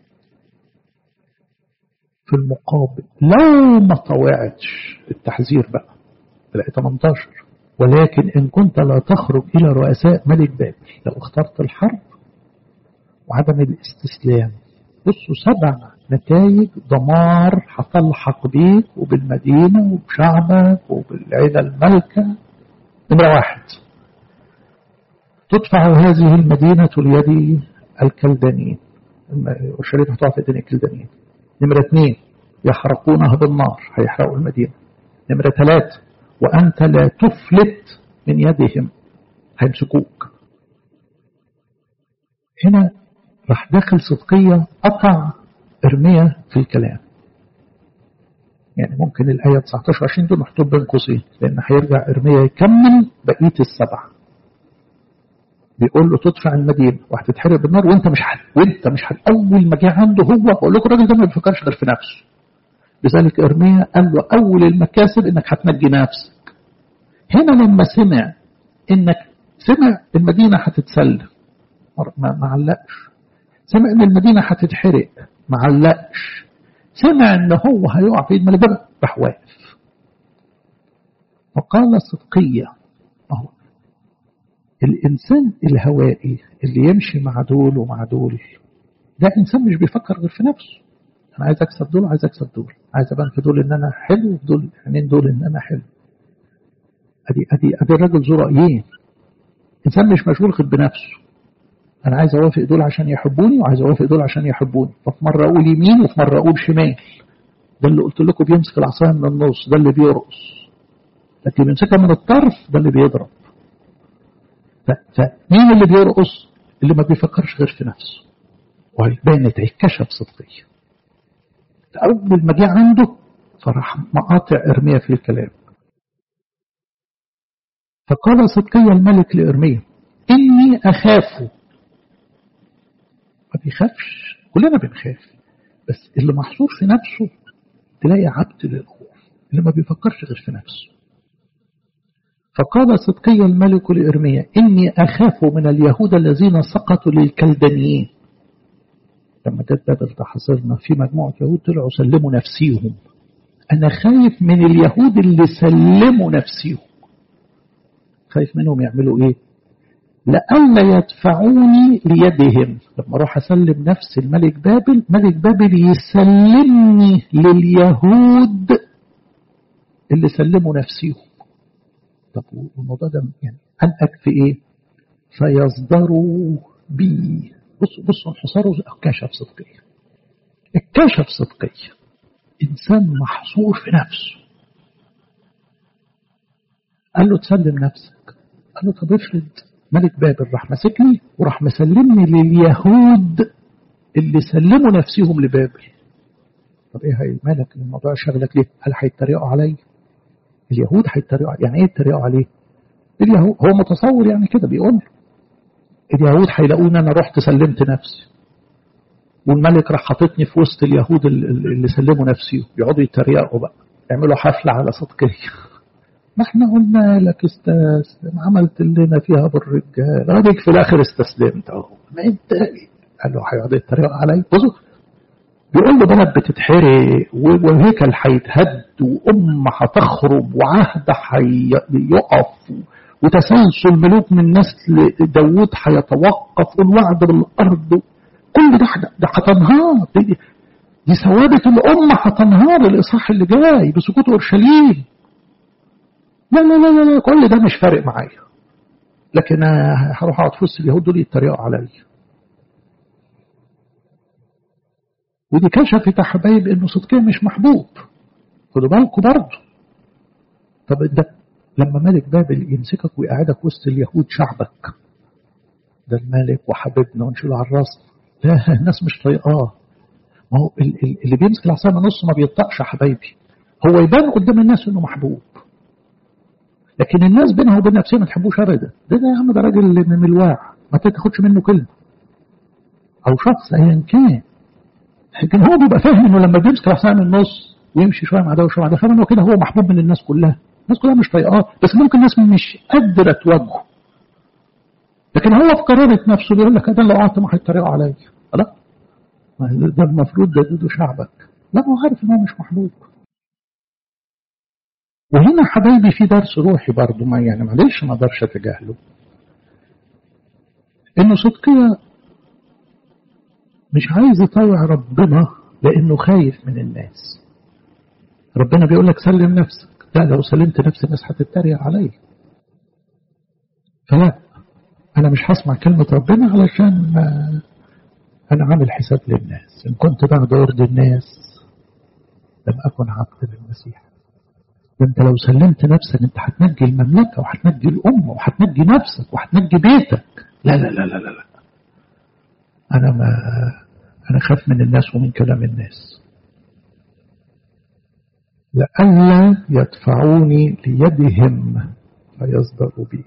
في المقابل لو ما طوعتش التحذير بقى تلاقي 18 ولكن إن كنت لا تخرج إلى رؤساء ملك بابل لو اخترت الحرب وعدم الاستسلام بصوا سبع نتائج دمار هتلحق بيك وبالمدينة وبشعبك وبالعيلة الملكة نمرة واحد تدفع هذه المدينة ليد الكلدانيين اورشليم هتقع في ايدين الكلدانيين نمرة اثنين يحرقونها بالنار هيحرقوا المدينة نمرة ثلاثة وأنت لا تفلت من يدهم هيمسكوك هنا راح داخل صدقية قطع ارمية في الكلام يعني ممكن الآية 19 20 دول محطوط بين قوسين لأن هيرجع ارمية يكمل بقية السبعة بيقول له تدفع المدينة وهتتحرق بالنار وانت مش حد وانت مش حد اول ما جه عنده هو بقول لكم الراجل ده ما بيفكرش غير في نفسه لذلك ارميا قال له اول المكاسب انك هتنجي نفسك هنا لما سمع انك سمع المدينة هتتسلم ما علقش سمع ان المدينة هتتحرق ما علقش سمع ان هو هيقع في الملك راح واقف وقال صدقية اهو الإنسان الهوائي اللي يمشي مع دول ومع دول ده إنسان مش بيفكر غير في نفسه أنا عايز أكسب دول عايز أكسب دول عايز أبان في دول إن أنا حلو في دول يعني دول إن أنا حلو أدي أدي أدي الراجل ذو رأيين إنسان مش مشغول غير بنفسه أنا عايز أوافق دول عشان يحبوني وعايز أوافق دول عشان يحبوني ففي مرة أقول يمين وفي مرة أقول شمال ده اللي قلت لكم بيمسك العصاية من النص ده اللي بيرقص لكن بيمسكها من الطرف ده اللي بيضرب فمين اللي بيرقص اللي ما بيفكرش غير في نفسه وبانت اتكشف صدقية أول ما جه عنده فراح مقاطع إرميا في الكلام فقال صدقية الملك لإرميا إني أخاف ما بيخافش كلنا بنخاف بس اللي محصور في نفسه تلاقي عبد للخوف اللي ما بيفكرش غير في نفسه فقال صدقي الملك لإرميا إني أخاف من اليهود الذين سقطوا للكلدانيين لما جت بابل تحصرنا في مجموعة يهود طلعوا سلموا نفسيهم أنا خايف من اليهود اللي سلموا نفسيهم خايف منهم يعملوا إيه لألا يدفعوني ليدهم لما أروح أسلم نفس الملك بابل ملك بابل يسلمني لليهود اللي سلموا نفسيهم طب والموضوع ده يعني أنأك في إيه فيصدروا بي بصوا بصوا انحصاره كشف صدقية الكشف صدقية إنسان محصور في نفسه قال له تسلم نفسك قال له طب افرض ملك بابل راح ماسكني وراح مسلمني لليهود اللي سلموا نفسهم لبابل طب ايه هي مالك الموضوع شغلك ليه هل هيتريقوا عليا اليهود هيتريقوا يعني ايه يتريقوا عليه اليهود هو متصور يعني كده بيقول اليهود هيلاقوني انا رحت سلمت نفسي والملك راح حاططني في وسط اليهود اللي سلموا نفسهم يقعدوا يتريقوا بقى يعملوا حفلة على صدقية ما احنا قلنا لك استسلم عملت لنا فيها بالرجال اديك في الاخر استسلمت اهو ما انت قال له هيقعدوا يتريقوا علي بصوا بيقول له بلد بتتحرق وهيكل هيتهد وأمة هتخرب وعهد هيقف وتسلسل ملوك من نسل داوود هيتوقف والوعد بالأرض كل ده ده هتنهار دي, دي ثوابت الأمة هتنهار الإصحاح اللي جاي بسقوط أورشليم لا لا لا لا كل ده مش فارق معايا لكن هروح اقعد في وسط اليهود دول يتريقوا عليا ودي كشفت يا حبايب انه صدقيا مش محبوب خدوا بالكم برضه طب ده لما ملك بابل يمسكك ويقعدك وسط اليهود شعبك ده الملك وحبيبنا ونشيله على الراس لا الناس مش طايقاه ما هو اللي بيمسك العصايه من نص ما بيطقش يا حبايبي هو يبان قدام الناس انه محبوب لكن الناس بينها وبين نفسها ما تحبوش ابدا ده, ده يا عم ده راجل من الواع ما تاخدش منه كلمه او شخص ايا كان لكن هو بيبقى فاهم انه لما بيمسك العصايه من النص ويمشي شويه مع ده وشويه مع ده فاهم انه كده هو محبوب من الناس كلها الناس كلها مش طايقاه بس ممكن الناس مش قادره تواجهه لكن هو في قرارة نفسه بيقول لك ده لو قعدت ما هيتريقوا عليا لا ده المفروض ده دودو شعبك لا هو عارف ان هو مش محبوب وهنا حبايبي في درس روحي برضه ما يعني معلش ما اقدرش اتجاهله انه صدقية مش عايز يطوع ربنا لانه خايف من الناس ربنا بيقول لك سلم نفسك لا لو سلمت نفسي الناس هتتريق عليا فلا انا مش هسمع كلمة ربنا علشان انا عامل حساب للناس ان كنت بعد ارض الناس لم اكن عبد للمسيح ده انت لو سلمت نفسك انت هتنجي المملكة وهتنجي الأمة وهتنجي نفسك وهتنجي بيتك لا لا لا لا لا, لا. أنا ما أنا خاف من الناس ومن كلام الناس لئلا يدفعوني ليدهم فيصدروا بي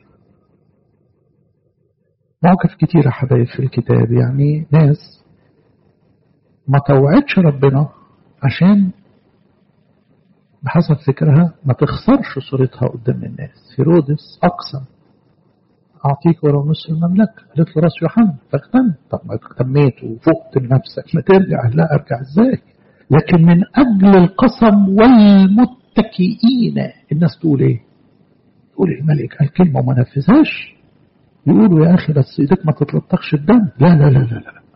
مواقف كتيرة حبايب في الكتاب يعني ناس ما طوعتش ربنا عشان بحسب فكرها ما تخسرش صورتها قدام الناس هيرودس أقسم أعطيك ولو نصف المملكة قالت له راس يوحنا فاغتنم طب ما اغتميت وفقت لنفسك ما ترجع لا أرجع إزاي لكن من أجل القسم والمتكئين الناس تقول إيه تقول الملك قال كلمة وما نفذهاش يقولوا يا أخي بس إيدك ما تتلطخش الدم لا لا لا لا لا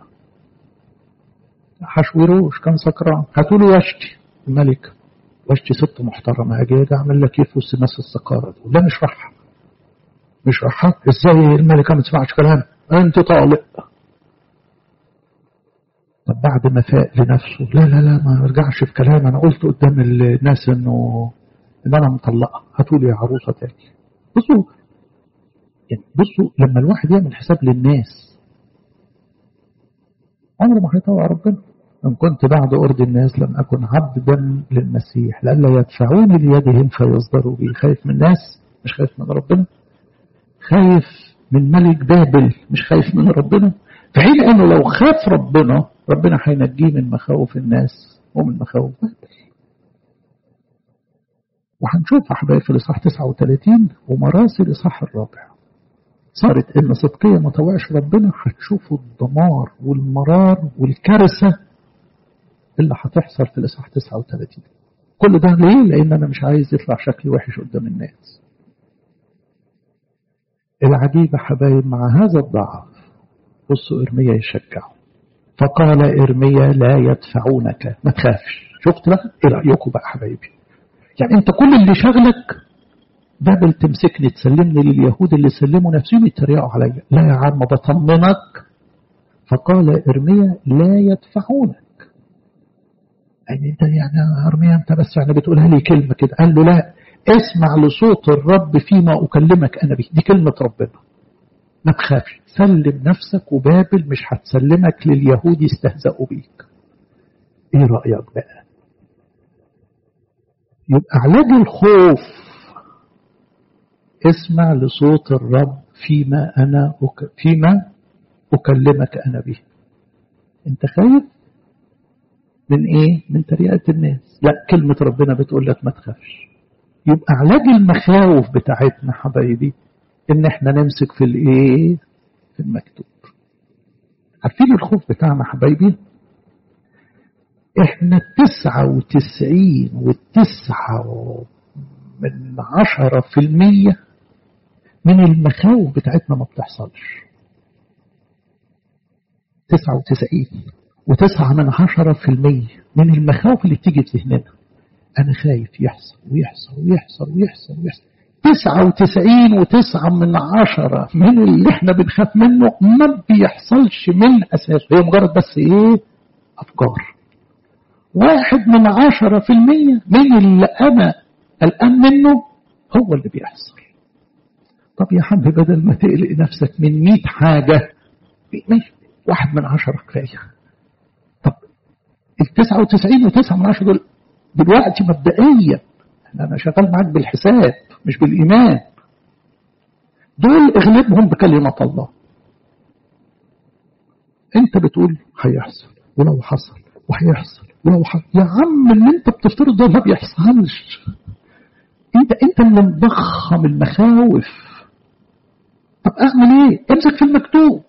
حشوروش كان سكران هاتوا له واشتي الملك واشتي ست محترمة أجي أعمل لك إيه في وسط الناس السكارة دول لا مش راح مش راح إزاي الملكة ما تسمعش كلام أنت طالق طب بعد ما فاق لنفسه لا لا لا ما ارجعش في كلام أنا قلت قدام الناس إنه إن أنا مطلقة هاتوا لي عروسة تاني بصوا يعني بصوا لما الواحد يعمل حساب للناس عمره ما هيطوع ربنا إن كنت بعد أرض الناس لم أكن عبدا للمسيح لئلا يدفعوني ليدهم فيصدروا بي خايف من الناس مش خايف من ربنا خايف من ملك بابل مش خايف من ربنا في حين انه لو خاف ربنا ربنا هينجيه من مخاوف الناس ومن مخاوف بابل وهنشوف احبائي في الاصحاح 39 ومراسي الاصحاح الرابع صارت ان صدقيه ما طوعش ربنا هتشوفوا الدمار والمرار والكارثه اللي هتحصل في الاصحاح 39 كل ده ليه؟ لان انا مش عايز يطلع شكلي وحش قدام الناس العجيب حبايب مع هذا الضعف بصوا إرميا يشجعه فقال إرميا لا يدفعونك ما تخافش شفت بقى إيه رأيكم بقى حبايبي يعني أنت كل اللي شغلك بابل تمسكني تسلمني لليهود اللي سلموا نفسهم يتريقوا عليا لا يا عم بطمنك فقال إرميا لا يدفعونك يعني انت يعني ارميا انت بس يعني بتقولها لي كلمه كده قال له لا اسمع لصوت الرب فيما أكلمك أنا به دي كلمة ربنا ما تخافش سلم نفسك وبابل مش هتسلمك لليهود يستهزئوا بيك ايه رأيك بقى يبقى علاج الخوف اسمع لصوت الرب فيما أنا أك... فيما أكلمك أنا به أنت خايف من إيه؟ من تريقة الناس لا كلمة ربنا بتقول لك ما تخافش يبقى علاج المخاوف بتاعتنا حبايبي ان احنا نمسك في الايه في المكتوب عارفين الخوف بتاعنا حبايبي احنا تسعة وتسعين والتسعة من عشرة في المية من المخاوف بتاعتنا ما بتحصلش تسعة وتسعين وتسعة من عشرة في المية من المخاوف اللي بتيجي في ذهننا أنا خايف يحصل ويحصل ويحصل ويحصل ويحصل تسعة وتسعين وتسعة من عشرة من اللي احنا بنخاف منه ما بيحصلش من أساسه هي مجرد بس ايه أفكار واحد من عشرة في المية من اللي أنا قلقان منه هو اللي بيحصل طب يا حبيبي بدل ما تقلق نفسك من مئة حاجة ماشي واحد من عشرة كفاية طب ال 99 و9 من عشرة دول دلوقتي مبدئيا أنا شغال معاك بالحساب مش بالإيمان دول اغلبهم بكلمة الله انت بتقول هيحصل ولو حصل وهيحصل ولو حصل يا عم اللي انت بتفترض ده ما بيحصلش انت انت اللي مضخم المخاوف طب اعمل ايه امسك في المكتوب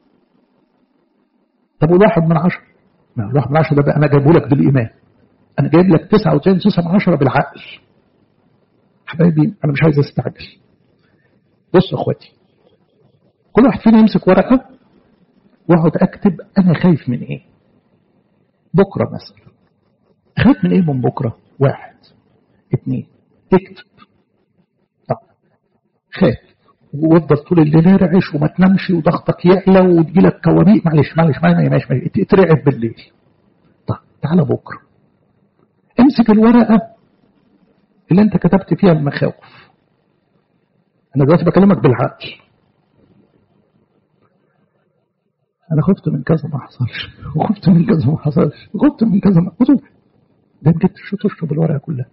طب والواحد من عشرة ما الواحد من عشرة ده بقى انا جايبه لك بالايمان انا جايب لك 99 تسعة من عشرة بالعقل حبايبي انا مش عايز استعجل بص اخواتي كل واحد فينا يمسك ورقه واقعد اكتب انا خايف من ايه بكره مثلا خايف من ايه من بكره واحد اثنين اكتب طب خايف وافضل طول الليل يرعش وما تنامش وضغطك يعلى وتجيلك كوابيس معلش معلش معلش معلش معلش اترعب بالليل طب تعالى بكره امسك الورقه اللي انت كتبت فيها المخاوف انا دلوقتي بكلمك بالعقل انا خفت من كذا ما حصلش وخفت من كذا ما حصلش وخفت من كذا ما حصلش ده جبت شو تشرب الورقه كلها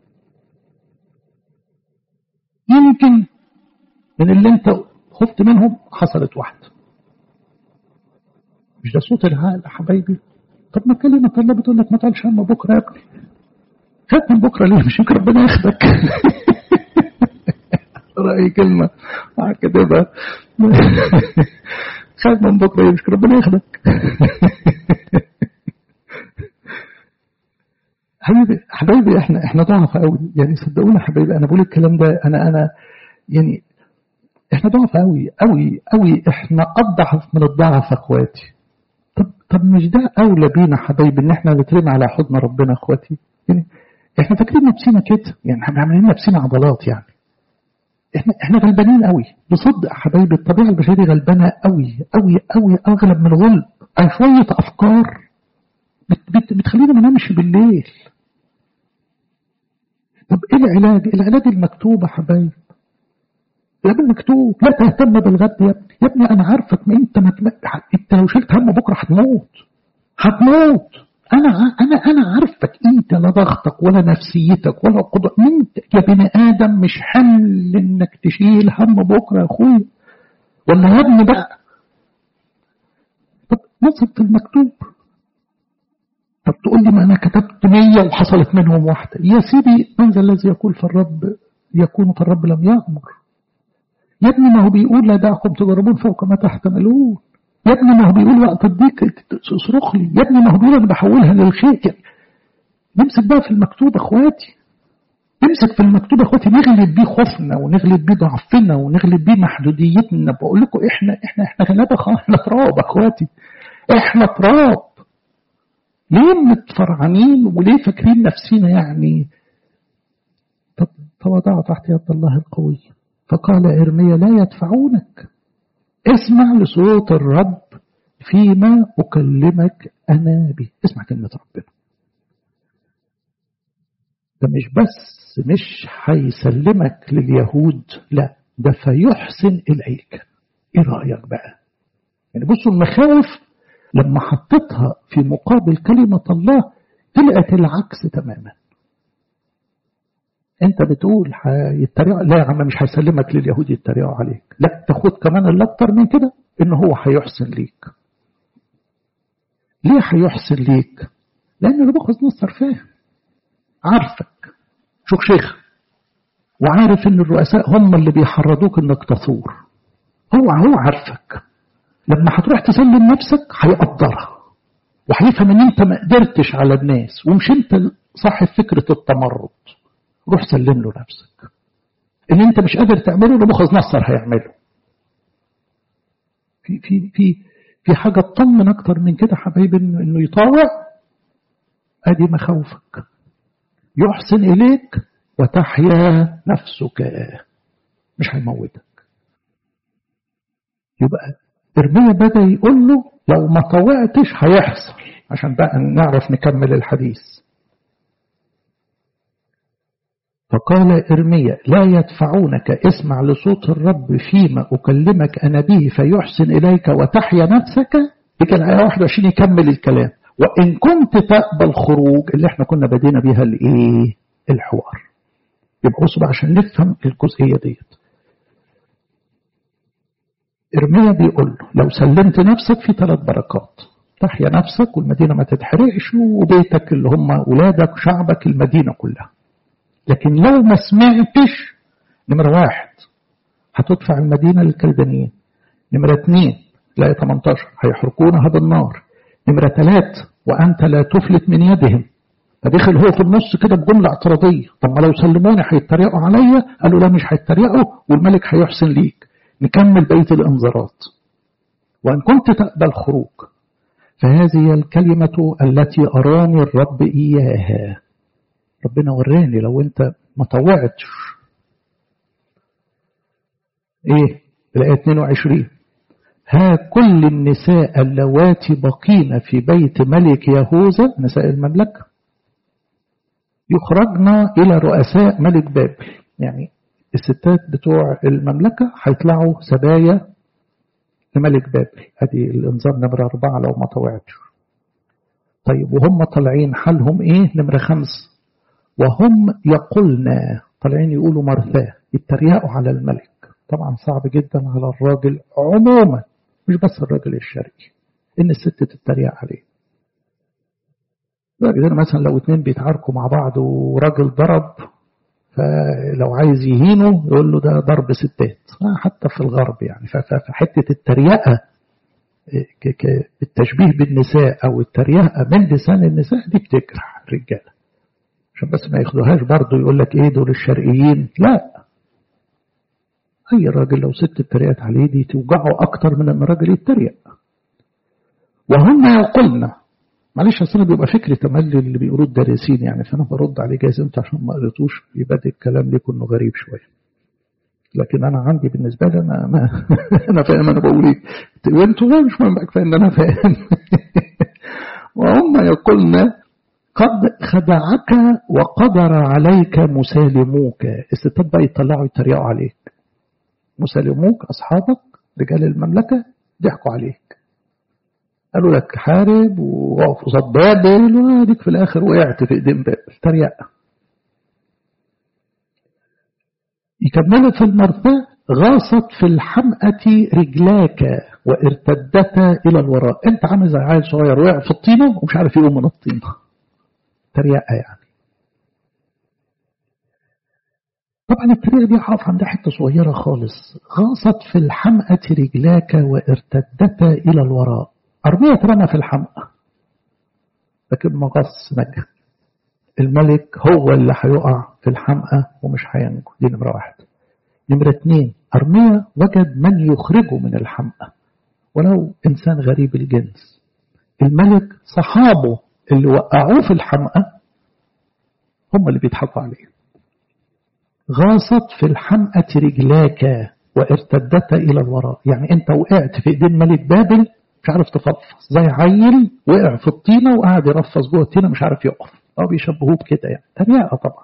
يمكن من اللي انت خفت منهم حصلت واحده مش ده صوت العقل يا حبايبي طب ما كلمة الله بتقول لك ما تقولش هم بكره يا ابني خاف من بكره ليه مش يمكن ربنا ياخدك رأي كلمة كاتبها خاف من بكره ليه مش ربنا ياخدك حبيبي حبايبي احنا احنا ضعف قوي يعني صدقونا حبايبي انا بقول الكلام ده انا انا يعني احنا ضعف قوي قوي قوي احنا اضعف من الضعف اخواتي طب طب مش ده اولى بينا حبايبي ان احنا نترمي على حضن ربنا اخواتي يعني احنا فاكرين نفسنا كده يعني احنا عاملين نفسنا عضلات يعني احنا احنا غلبانين قوي بصدق حبايبي الطبيعه البشريه غلبانه قوي قوي قوي اغلب من الغلب شويه افكار بت بت بتخلينا ما نمشي بالليل طب ايه العلاج العلاج المكتوب يا حبايب العلاج المكتوب لا تهتم بالغد يا ابني يا ابني انا عارفك ما انت ما انت لو شلت هم بكره هتموت هتموت انا انا انا عارفك انت لا ضغطك ولا نفسيتك ولا قدر انت يا بني ادم مش حمل انك تشيل هم بكره يا اخويا ولا يا ابني بقى طب نصب في المكتوب طب تقول لي ما انا كتبت مية وحصلت منهم واحدة يا سيدي من ذا الذي يقول في الرب يكون في الرب لم يأمر يا ابني ما هو بيقول لا دعكم تجربون فوق ما تحتملون يا ابني ما هو بيقول وقت الضيق صرخ لي يا ابني ما هو بيقول انا بحولها للخير يعني نمسك بقى في المكتوب اخواتي نمسك في المكتوب اخواتي نغلب بيه خوفنا ونغلب بيه ضعفنا ونغلب بيه محدوديتنا بقول لكم احنا احنا احنا غلابه احنا تراب اخواتي احنا تراب ليه متفرعنين وليه فاكرين نفسنا يعني طب تواضع تحت يد الله القوي فقال إرميا لا يدفعونك اسمع لصوت الرب فيما أكلمك أنا به اسمع كلمة ربنا ده مش بس مش هيسلمك لليهود لا ده فيحسن إليك ايه رأيك بقى يعني بصوا المخاوف لما حطيتها في مقابل كلمة الله طلعت العكس تماما انت بتقول هيتريقوا لا يا عم مش هيسلمك لليهود يتريقوا عليك لا تاخد كمان اللي اكتر من كده ان هو هيحسن ليك ليه هيحسن ليك لان نبوخذ نصر فاهم عارفك شوف شيخ وعارف ان الرؤساء هم اللي بيحرضوك انك تثور هو هو عارفك لما هتروح تسلم نفسك هيقدرها وهيفهم ان انت ما قدرتش على الناس ومش انت صاحب فكره التمرد روح سلم له نفسك اللي انت مش قادر تعمله نبوخذ نصر هيعمله في في في في حاجه تطمن اكتر من كده حبايبي انه يطاوع ادي مخاوفك يحسن اليك وتحيا نفسك مش هيموتك يبقى ارميا بدا يقول له لو ما طوعتش هيحصل عشان بقى نعرف نكمل الحديث فقال إرميا لا يدفعونك اسمع لصوت الرب فيما أكلمك أنا به فيحسن إليك وتحيا نفسك دي كان آية 21 يكمل الكلام وإن كنت تقبل خروج اللي احنا كنا بدينا بيها الايه الحوار يبقى بصوا بقى عشان نفهم الجزئية ديت إرميا بيقول له لو سلمت نفسك في ثلاث بركات تحيا نفسك والمدينة ما تتحرقش وبيتك اللي هم أولادك وشعبك المدينة كلها لكن لو ما سمعتش نمرة واحد هتدفع المدينة للكلدانيين نمرة اثنين لا 18 هيحرقونها بالنار نمرة ثلاثة وأنت لا تفلت من يدهم فدخل هو في النص كده بجملة اعتراضية طب ما لو سلموني هيتريقوا عليا قالوا لا مش هيتريقوا والملك هيحسن ليك نكمل بقية الانذارات وإن كنت تقبل خروج فهذه الكلمة التي أراني الرب إياها ربنا وراني لو أنت ما طوعتش إيه الآية 22 ها كل النساء اللواتي بقين في بيت ملك يهوذا نساء المملكة يخرجن إلى رؤساء ملك بابل يعني الستات بتوع المملكة هيطلعوا سبايا لملك بابل ادي الانذار نمرة أربعة لو ما طوعتش طيب وهم طالعين حالهم ايه نمرة خمس وهم يقولنا طالعين يقولوا مرثاه يتريقوا على الملك طبعا صعب جدا على الراجل عموما مش بس الراجل الشرقي ان الست تتريق عليه لدرجة مثلا لو اتنين بيتعاركوا مع بعض وراجل ضرب فلو عايز يهينه يقول له ده ضرب ستات حتى في الغرب يعني فحتة التريقة التشبيه بالنساء أو التريقة من لسان النساء دي بتجرح الرجالة عشان بس ما ياخدوهاش برضه يقول لك ايه دول الشرقيين لا أي راجل لو ست اتريقت عليه دي توجعه أكتر من أن الراجل يتريق وهم يقولنا معلش اصل بيبقى فكري تملي اللي بيقولوه الدارسين يعني فانا برد عليه جايز انت عشان ما قريتوش يبقى الكلام ليكم انه غريب شويه لكن انا عندي بالنسبه لي انا ما انا فاهم انا بقول ايه وانتوا مش مهم كفايه ان انا فاهم وهم يقولن قد خدعك وقدر عليك مسالموك الستات بقى يطلعوا يتريقوا عليك مسالموك اصحابك رجال المملكه ضحكوا عليك قالوا لك حارب وقف قصاد بابل واديك في الاخر وقعت في ايدين بابل تريقه يكملوا في المرثاة غاصت في الحمأة رجلاك وارتدتا إلى الوراء أنت عامل زي عيل صغير وقع في الطينة ومش عارف يقوم من الطينة تريقة يعني طبعا التريقة دي هقف عندها حتة صغيرة خالص غاصت في الحمأة رجلاك وارتدتا إلى الوراء أرمية اترمى في الحمأة لكن ما غص نجا الملك هو اللي هيقع في الحمأة ومش هينجو دي نمرة واحد نمرة اتنين أرمية وجد من يخرجه من الحمأة ولو إنسان غريب الجنس الملك صحابه اللي وقعوه في الحمأة هم اللي بيضحكوا عليه غاصت في الحمأة رجلاك وارتدت إلى الوراء يعني أنت وقعت في إيدين ملك بابل مش عارف تفطفص زي عيل وقع في الطينة وقعد يرفص جوه الطينة مش عارف يقف أو بيشبهوه بكده يعني تريقة طبعا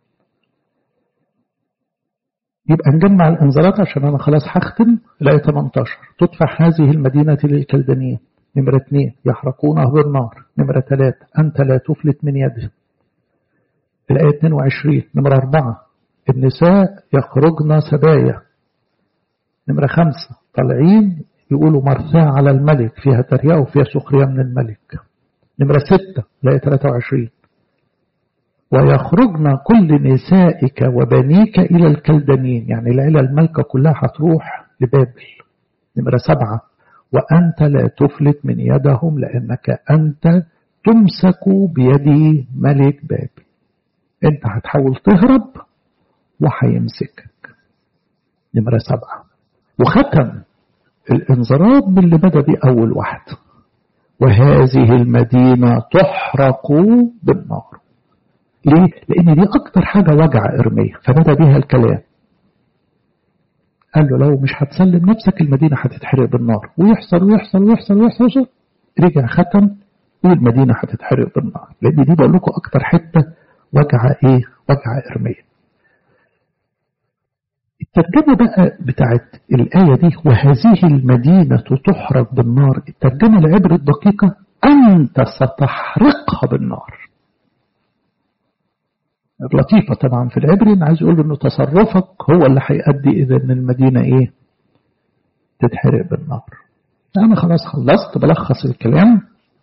يبقى نجمع الانذارات عشان أنا خلاص هختم الآية 18 تدفع هذه المدينة للكلدانيين نمرة اثنين يحرقونه بالنار نمرة ثلاثة أنت لا تفلت من يده الآية 22 نمرة أربعة النساء يخرجن سبايا نمرة خمسة طالعين يقولوا مرثاة على الملك فيها تريقة وفيها سخرية من الملك نمرة ستة الآية 23 ويخرجن كل نسائك وبنيك إلى الكلدانين يعني العيلة الملكة كلها هتروح لبابل نمرة سبعة وأنت لا تفلت من يدهم لأنك أنت تمسك بيد ملك بابل أنت هتحاول تهرب وهيمسكك نمرة سبعة وختم الانذارات باللي بدأ بيه أول واحد وهذه المدينة تحرق بالنار ليه؟ لأن دي أكتر حاجة وجع إرميا فبدأ بيها الكلام قال له لو مش هتسلم نفسك المدينة هتتحرق بالنار ويحصل ويحصل ويحصل ويحصل, ويحصل. رجع ختم والمدينة هتتحرق بالنار لأن دي بقول لكم أكتر حتة وجع إيه؟ وجع إرميا الترجمة بقى بتاعت الآية دي وهذه المدينة تحرق بالنار الترجمة العبر الدقيقة أنت ستحرقها بالنار لطيفة طبعا في العبري أنا عايز أقول إنه تصرفك هو اللي هيؤدي إذا إن المدينة إيه تتحرق بالنار أنا خلاص خلصت بلخص الكلام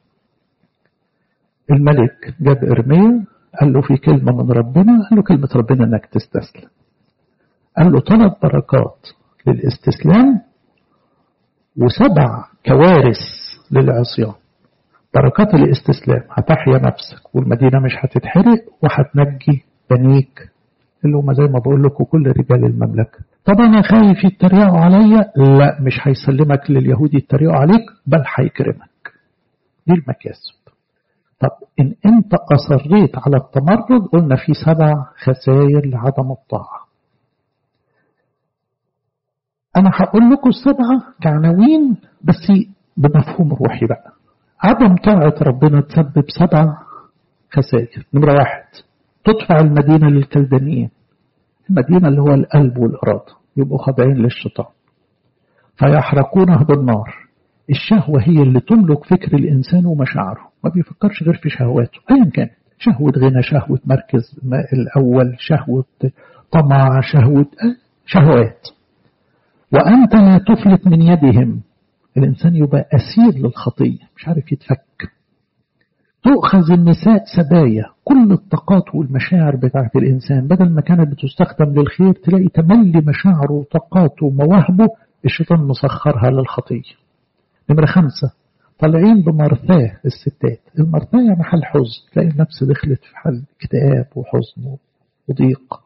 الملك جاب إرميا قال له في كلمة من ربنا قال له كلمة ربنا إنك تستسلم قال له ثلاث بركات للاستسلام وسبع كوارث للعصيان بركات الاستسلام هتحيا نفسك والمدينة مش هتتحرق وهتنجي بنيك اللي هم زي ما بقول لكم كل رجال المملكة طب أنا خايف يتريقوا عليا لا مش هيسلمك لليهود يتريقوا عليك بل هيكرمك دي المكاسب طب إن أنت أصريت على التمرد قلنا في سبع خسائر لعدم الطاعة أنا هقول لكم السبعة كعناوين بس بمفهوم روحي بقى عدم طاعة ربنا تسبب سبع خسائر نمرة واحد تدفع المدينة للكلدانيين المدينة اللي هو القلب والإرادة يبقوا خاضعين للشيطان فيحرقونه بالنار الشهوة هي اللي تملك فكر الإنسان ومشاعره ما بيفكرش غير في شهواته أيا كان شهوة غنى شهوة مركز الأول شهوة طمع شهوة شهوات وأنت لا تفلت من يدهم الإنسان يبقى أسير للخطية مش عارف يتفك تؤخذ النساء سبايا كل الطاقات والمشاعر بتاعت الإنسان بدل ما كانت بتستخدم للخير تلاقي تملي مشاعره وطاقاته ومواهبه الشيطان مسخرها للخطية نمرة خمسة طالعين بمرثاه الستات المرثاه يعني حال حزن تلاقي النفس دخلت في حال اكتئاب وحزن وضيق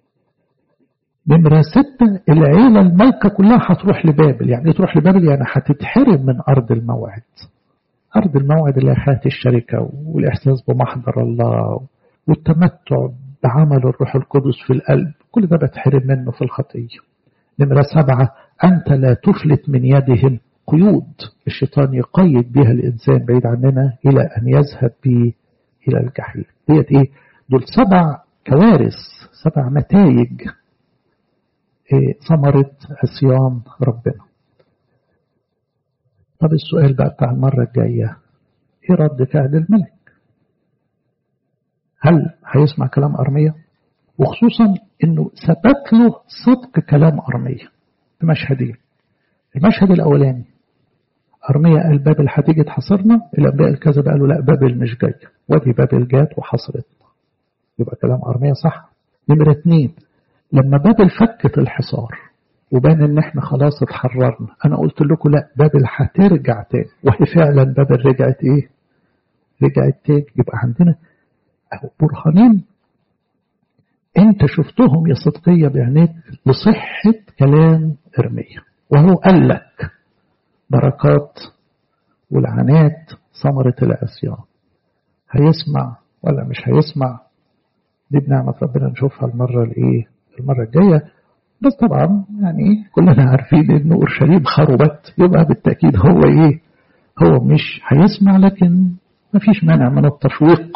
نمرة ستة العيلة الملكة كلها هتروح لبابل يعني تروح لبابل يعني هتتحرم من أرض الموعد أرض الموعد اللي حياة الشركة والإحساس بمحضر الله والتمتع بعمل الروح القدس في القلب كل ده بتحرم منه في الخطية نمرة سبعة أنت لا تفلت من يدهم قيود الشيطان يقيد بها الإنسان بعيد عننا إلى أن يذهب به إلى الجحيم ديت إيه دول سبع كوارث سبع نتائج ثمرة عصيان ربنا طب السؤال بقى بتاع المرة الجاية ايه رد فعل الملك هل هيسمع كلام أرمية وخصوصا انه ثبت له صدق كلام أرمية في مشهدين المشهد الأولاني أرمية قال بابل هتيجي تحاصرنا الأنبياء الكذب قالوا لا بابل مش جاية ودي بابل جات وحصرتنا يبقى كلام أرمية صح نمرة اتنين لما بابل فكت الحصار وبان ان احنا خلاص اتحررنا انا قلت لكم لا بابل هترجع تاني وهي فعلا بابل رجعت ايه رجعت تاني يبقى عندنا اهو برهانين انت شفتهم يا صدقية بعينيك لصحة كلام ارمية وهو قال لك بركات والعنات ثمرة العصيان هيسمع ولا مش هيسمع دي بنعمة ربنا نشوفها المرة الايه المرة الجاية بس طبعا يعني كلنا عارفين ان اورشليم خربت يبقى بالتأكيد هو ايه هو مش هيسمع لكن ما فيش مانع من التشويق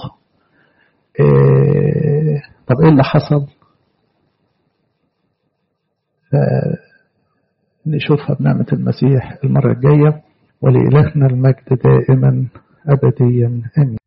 إيه طب ايه اللي حصل نشوفها بنعمة المسيح المرة الجاية ولإلهنا المجد دائما أبديا آمين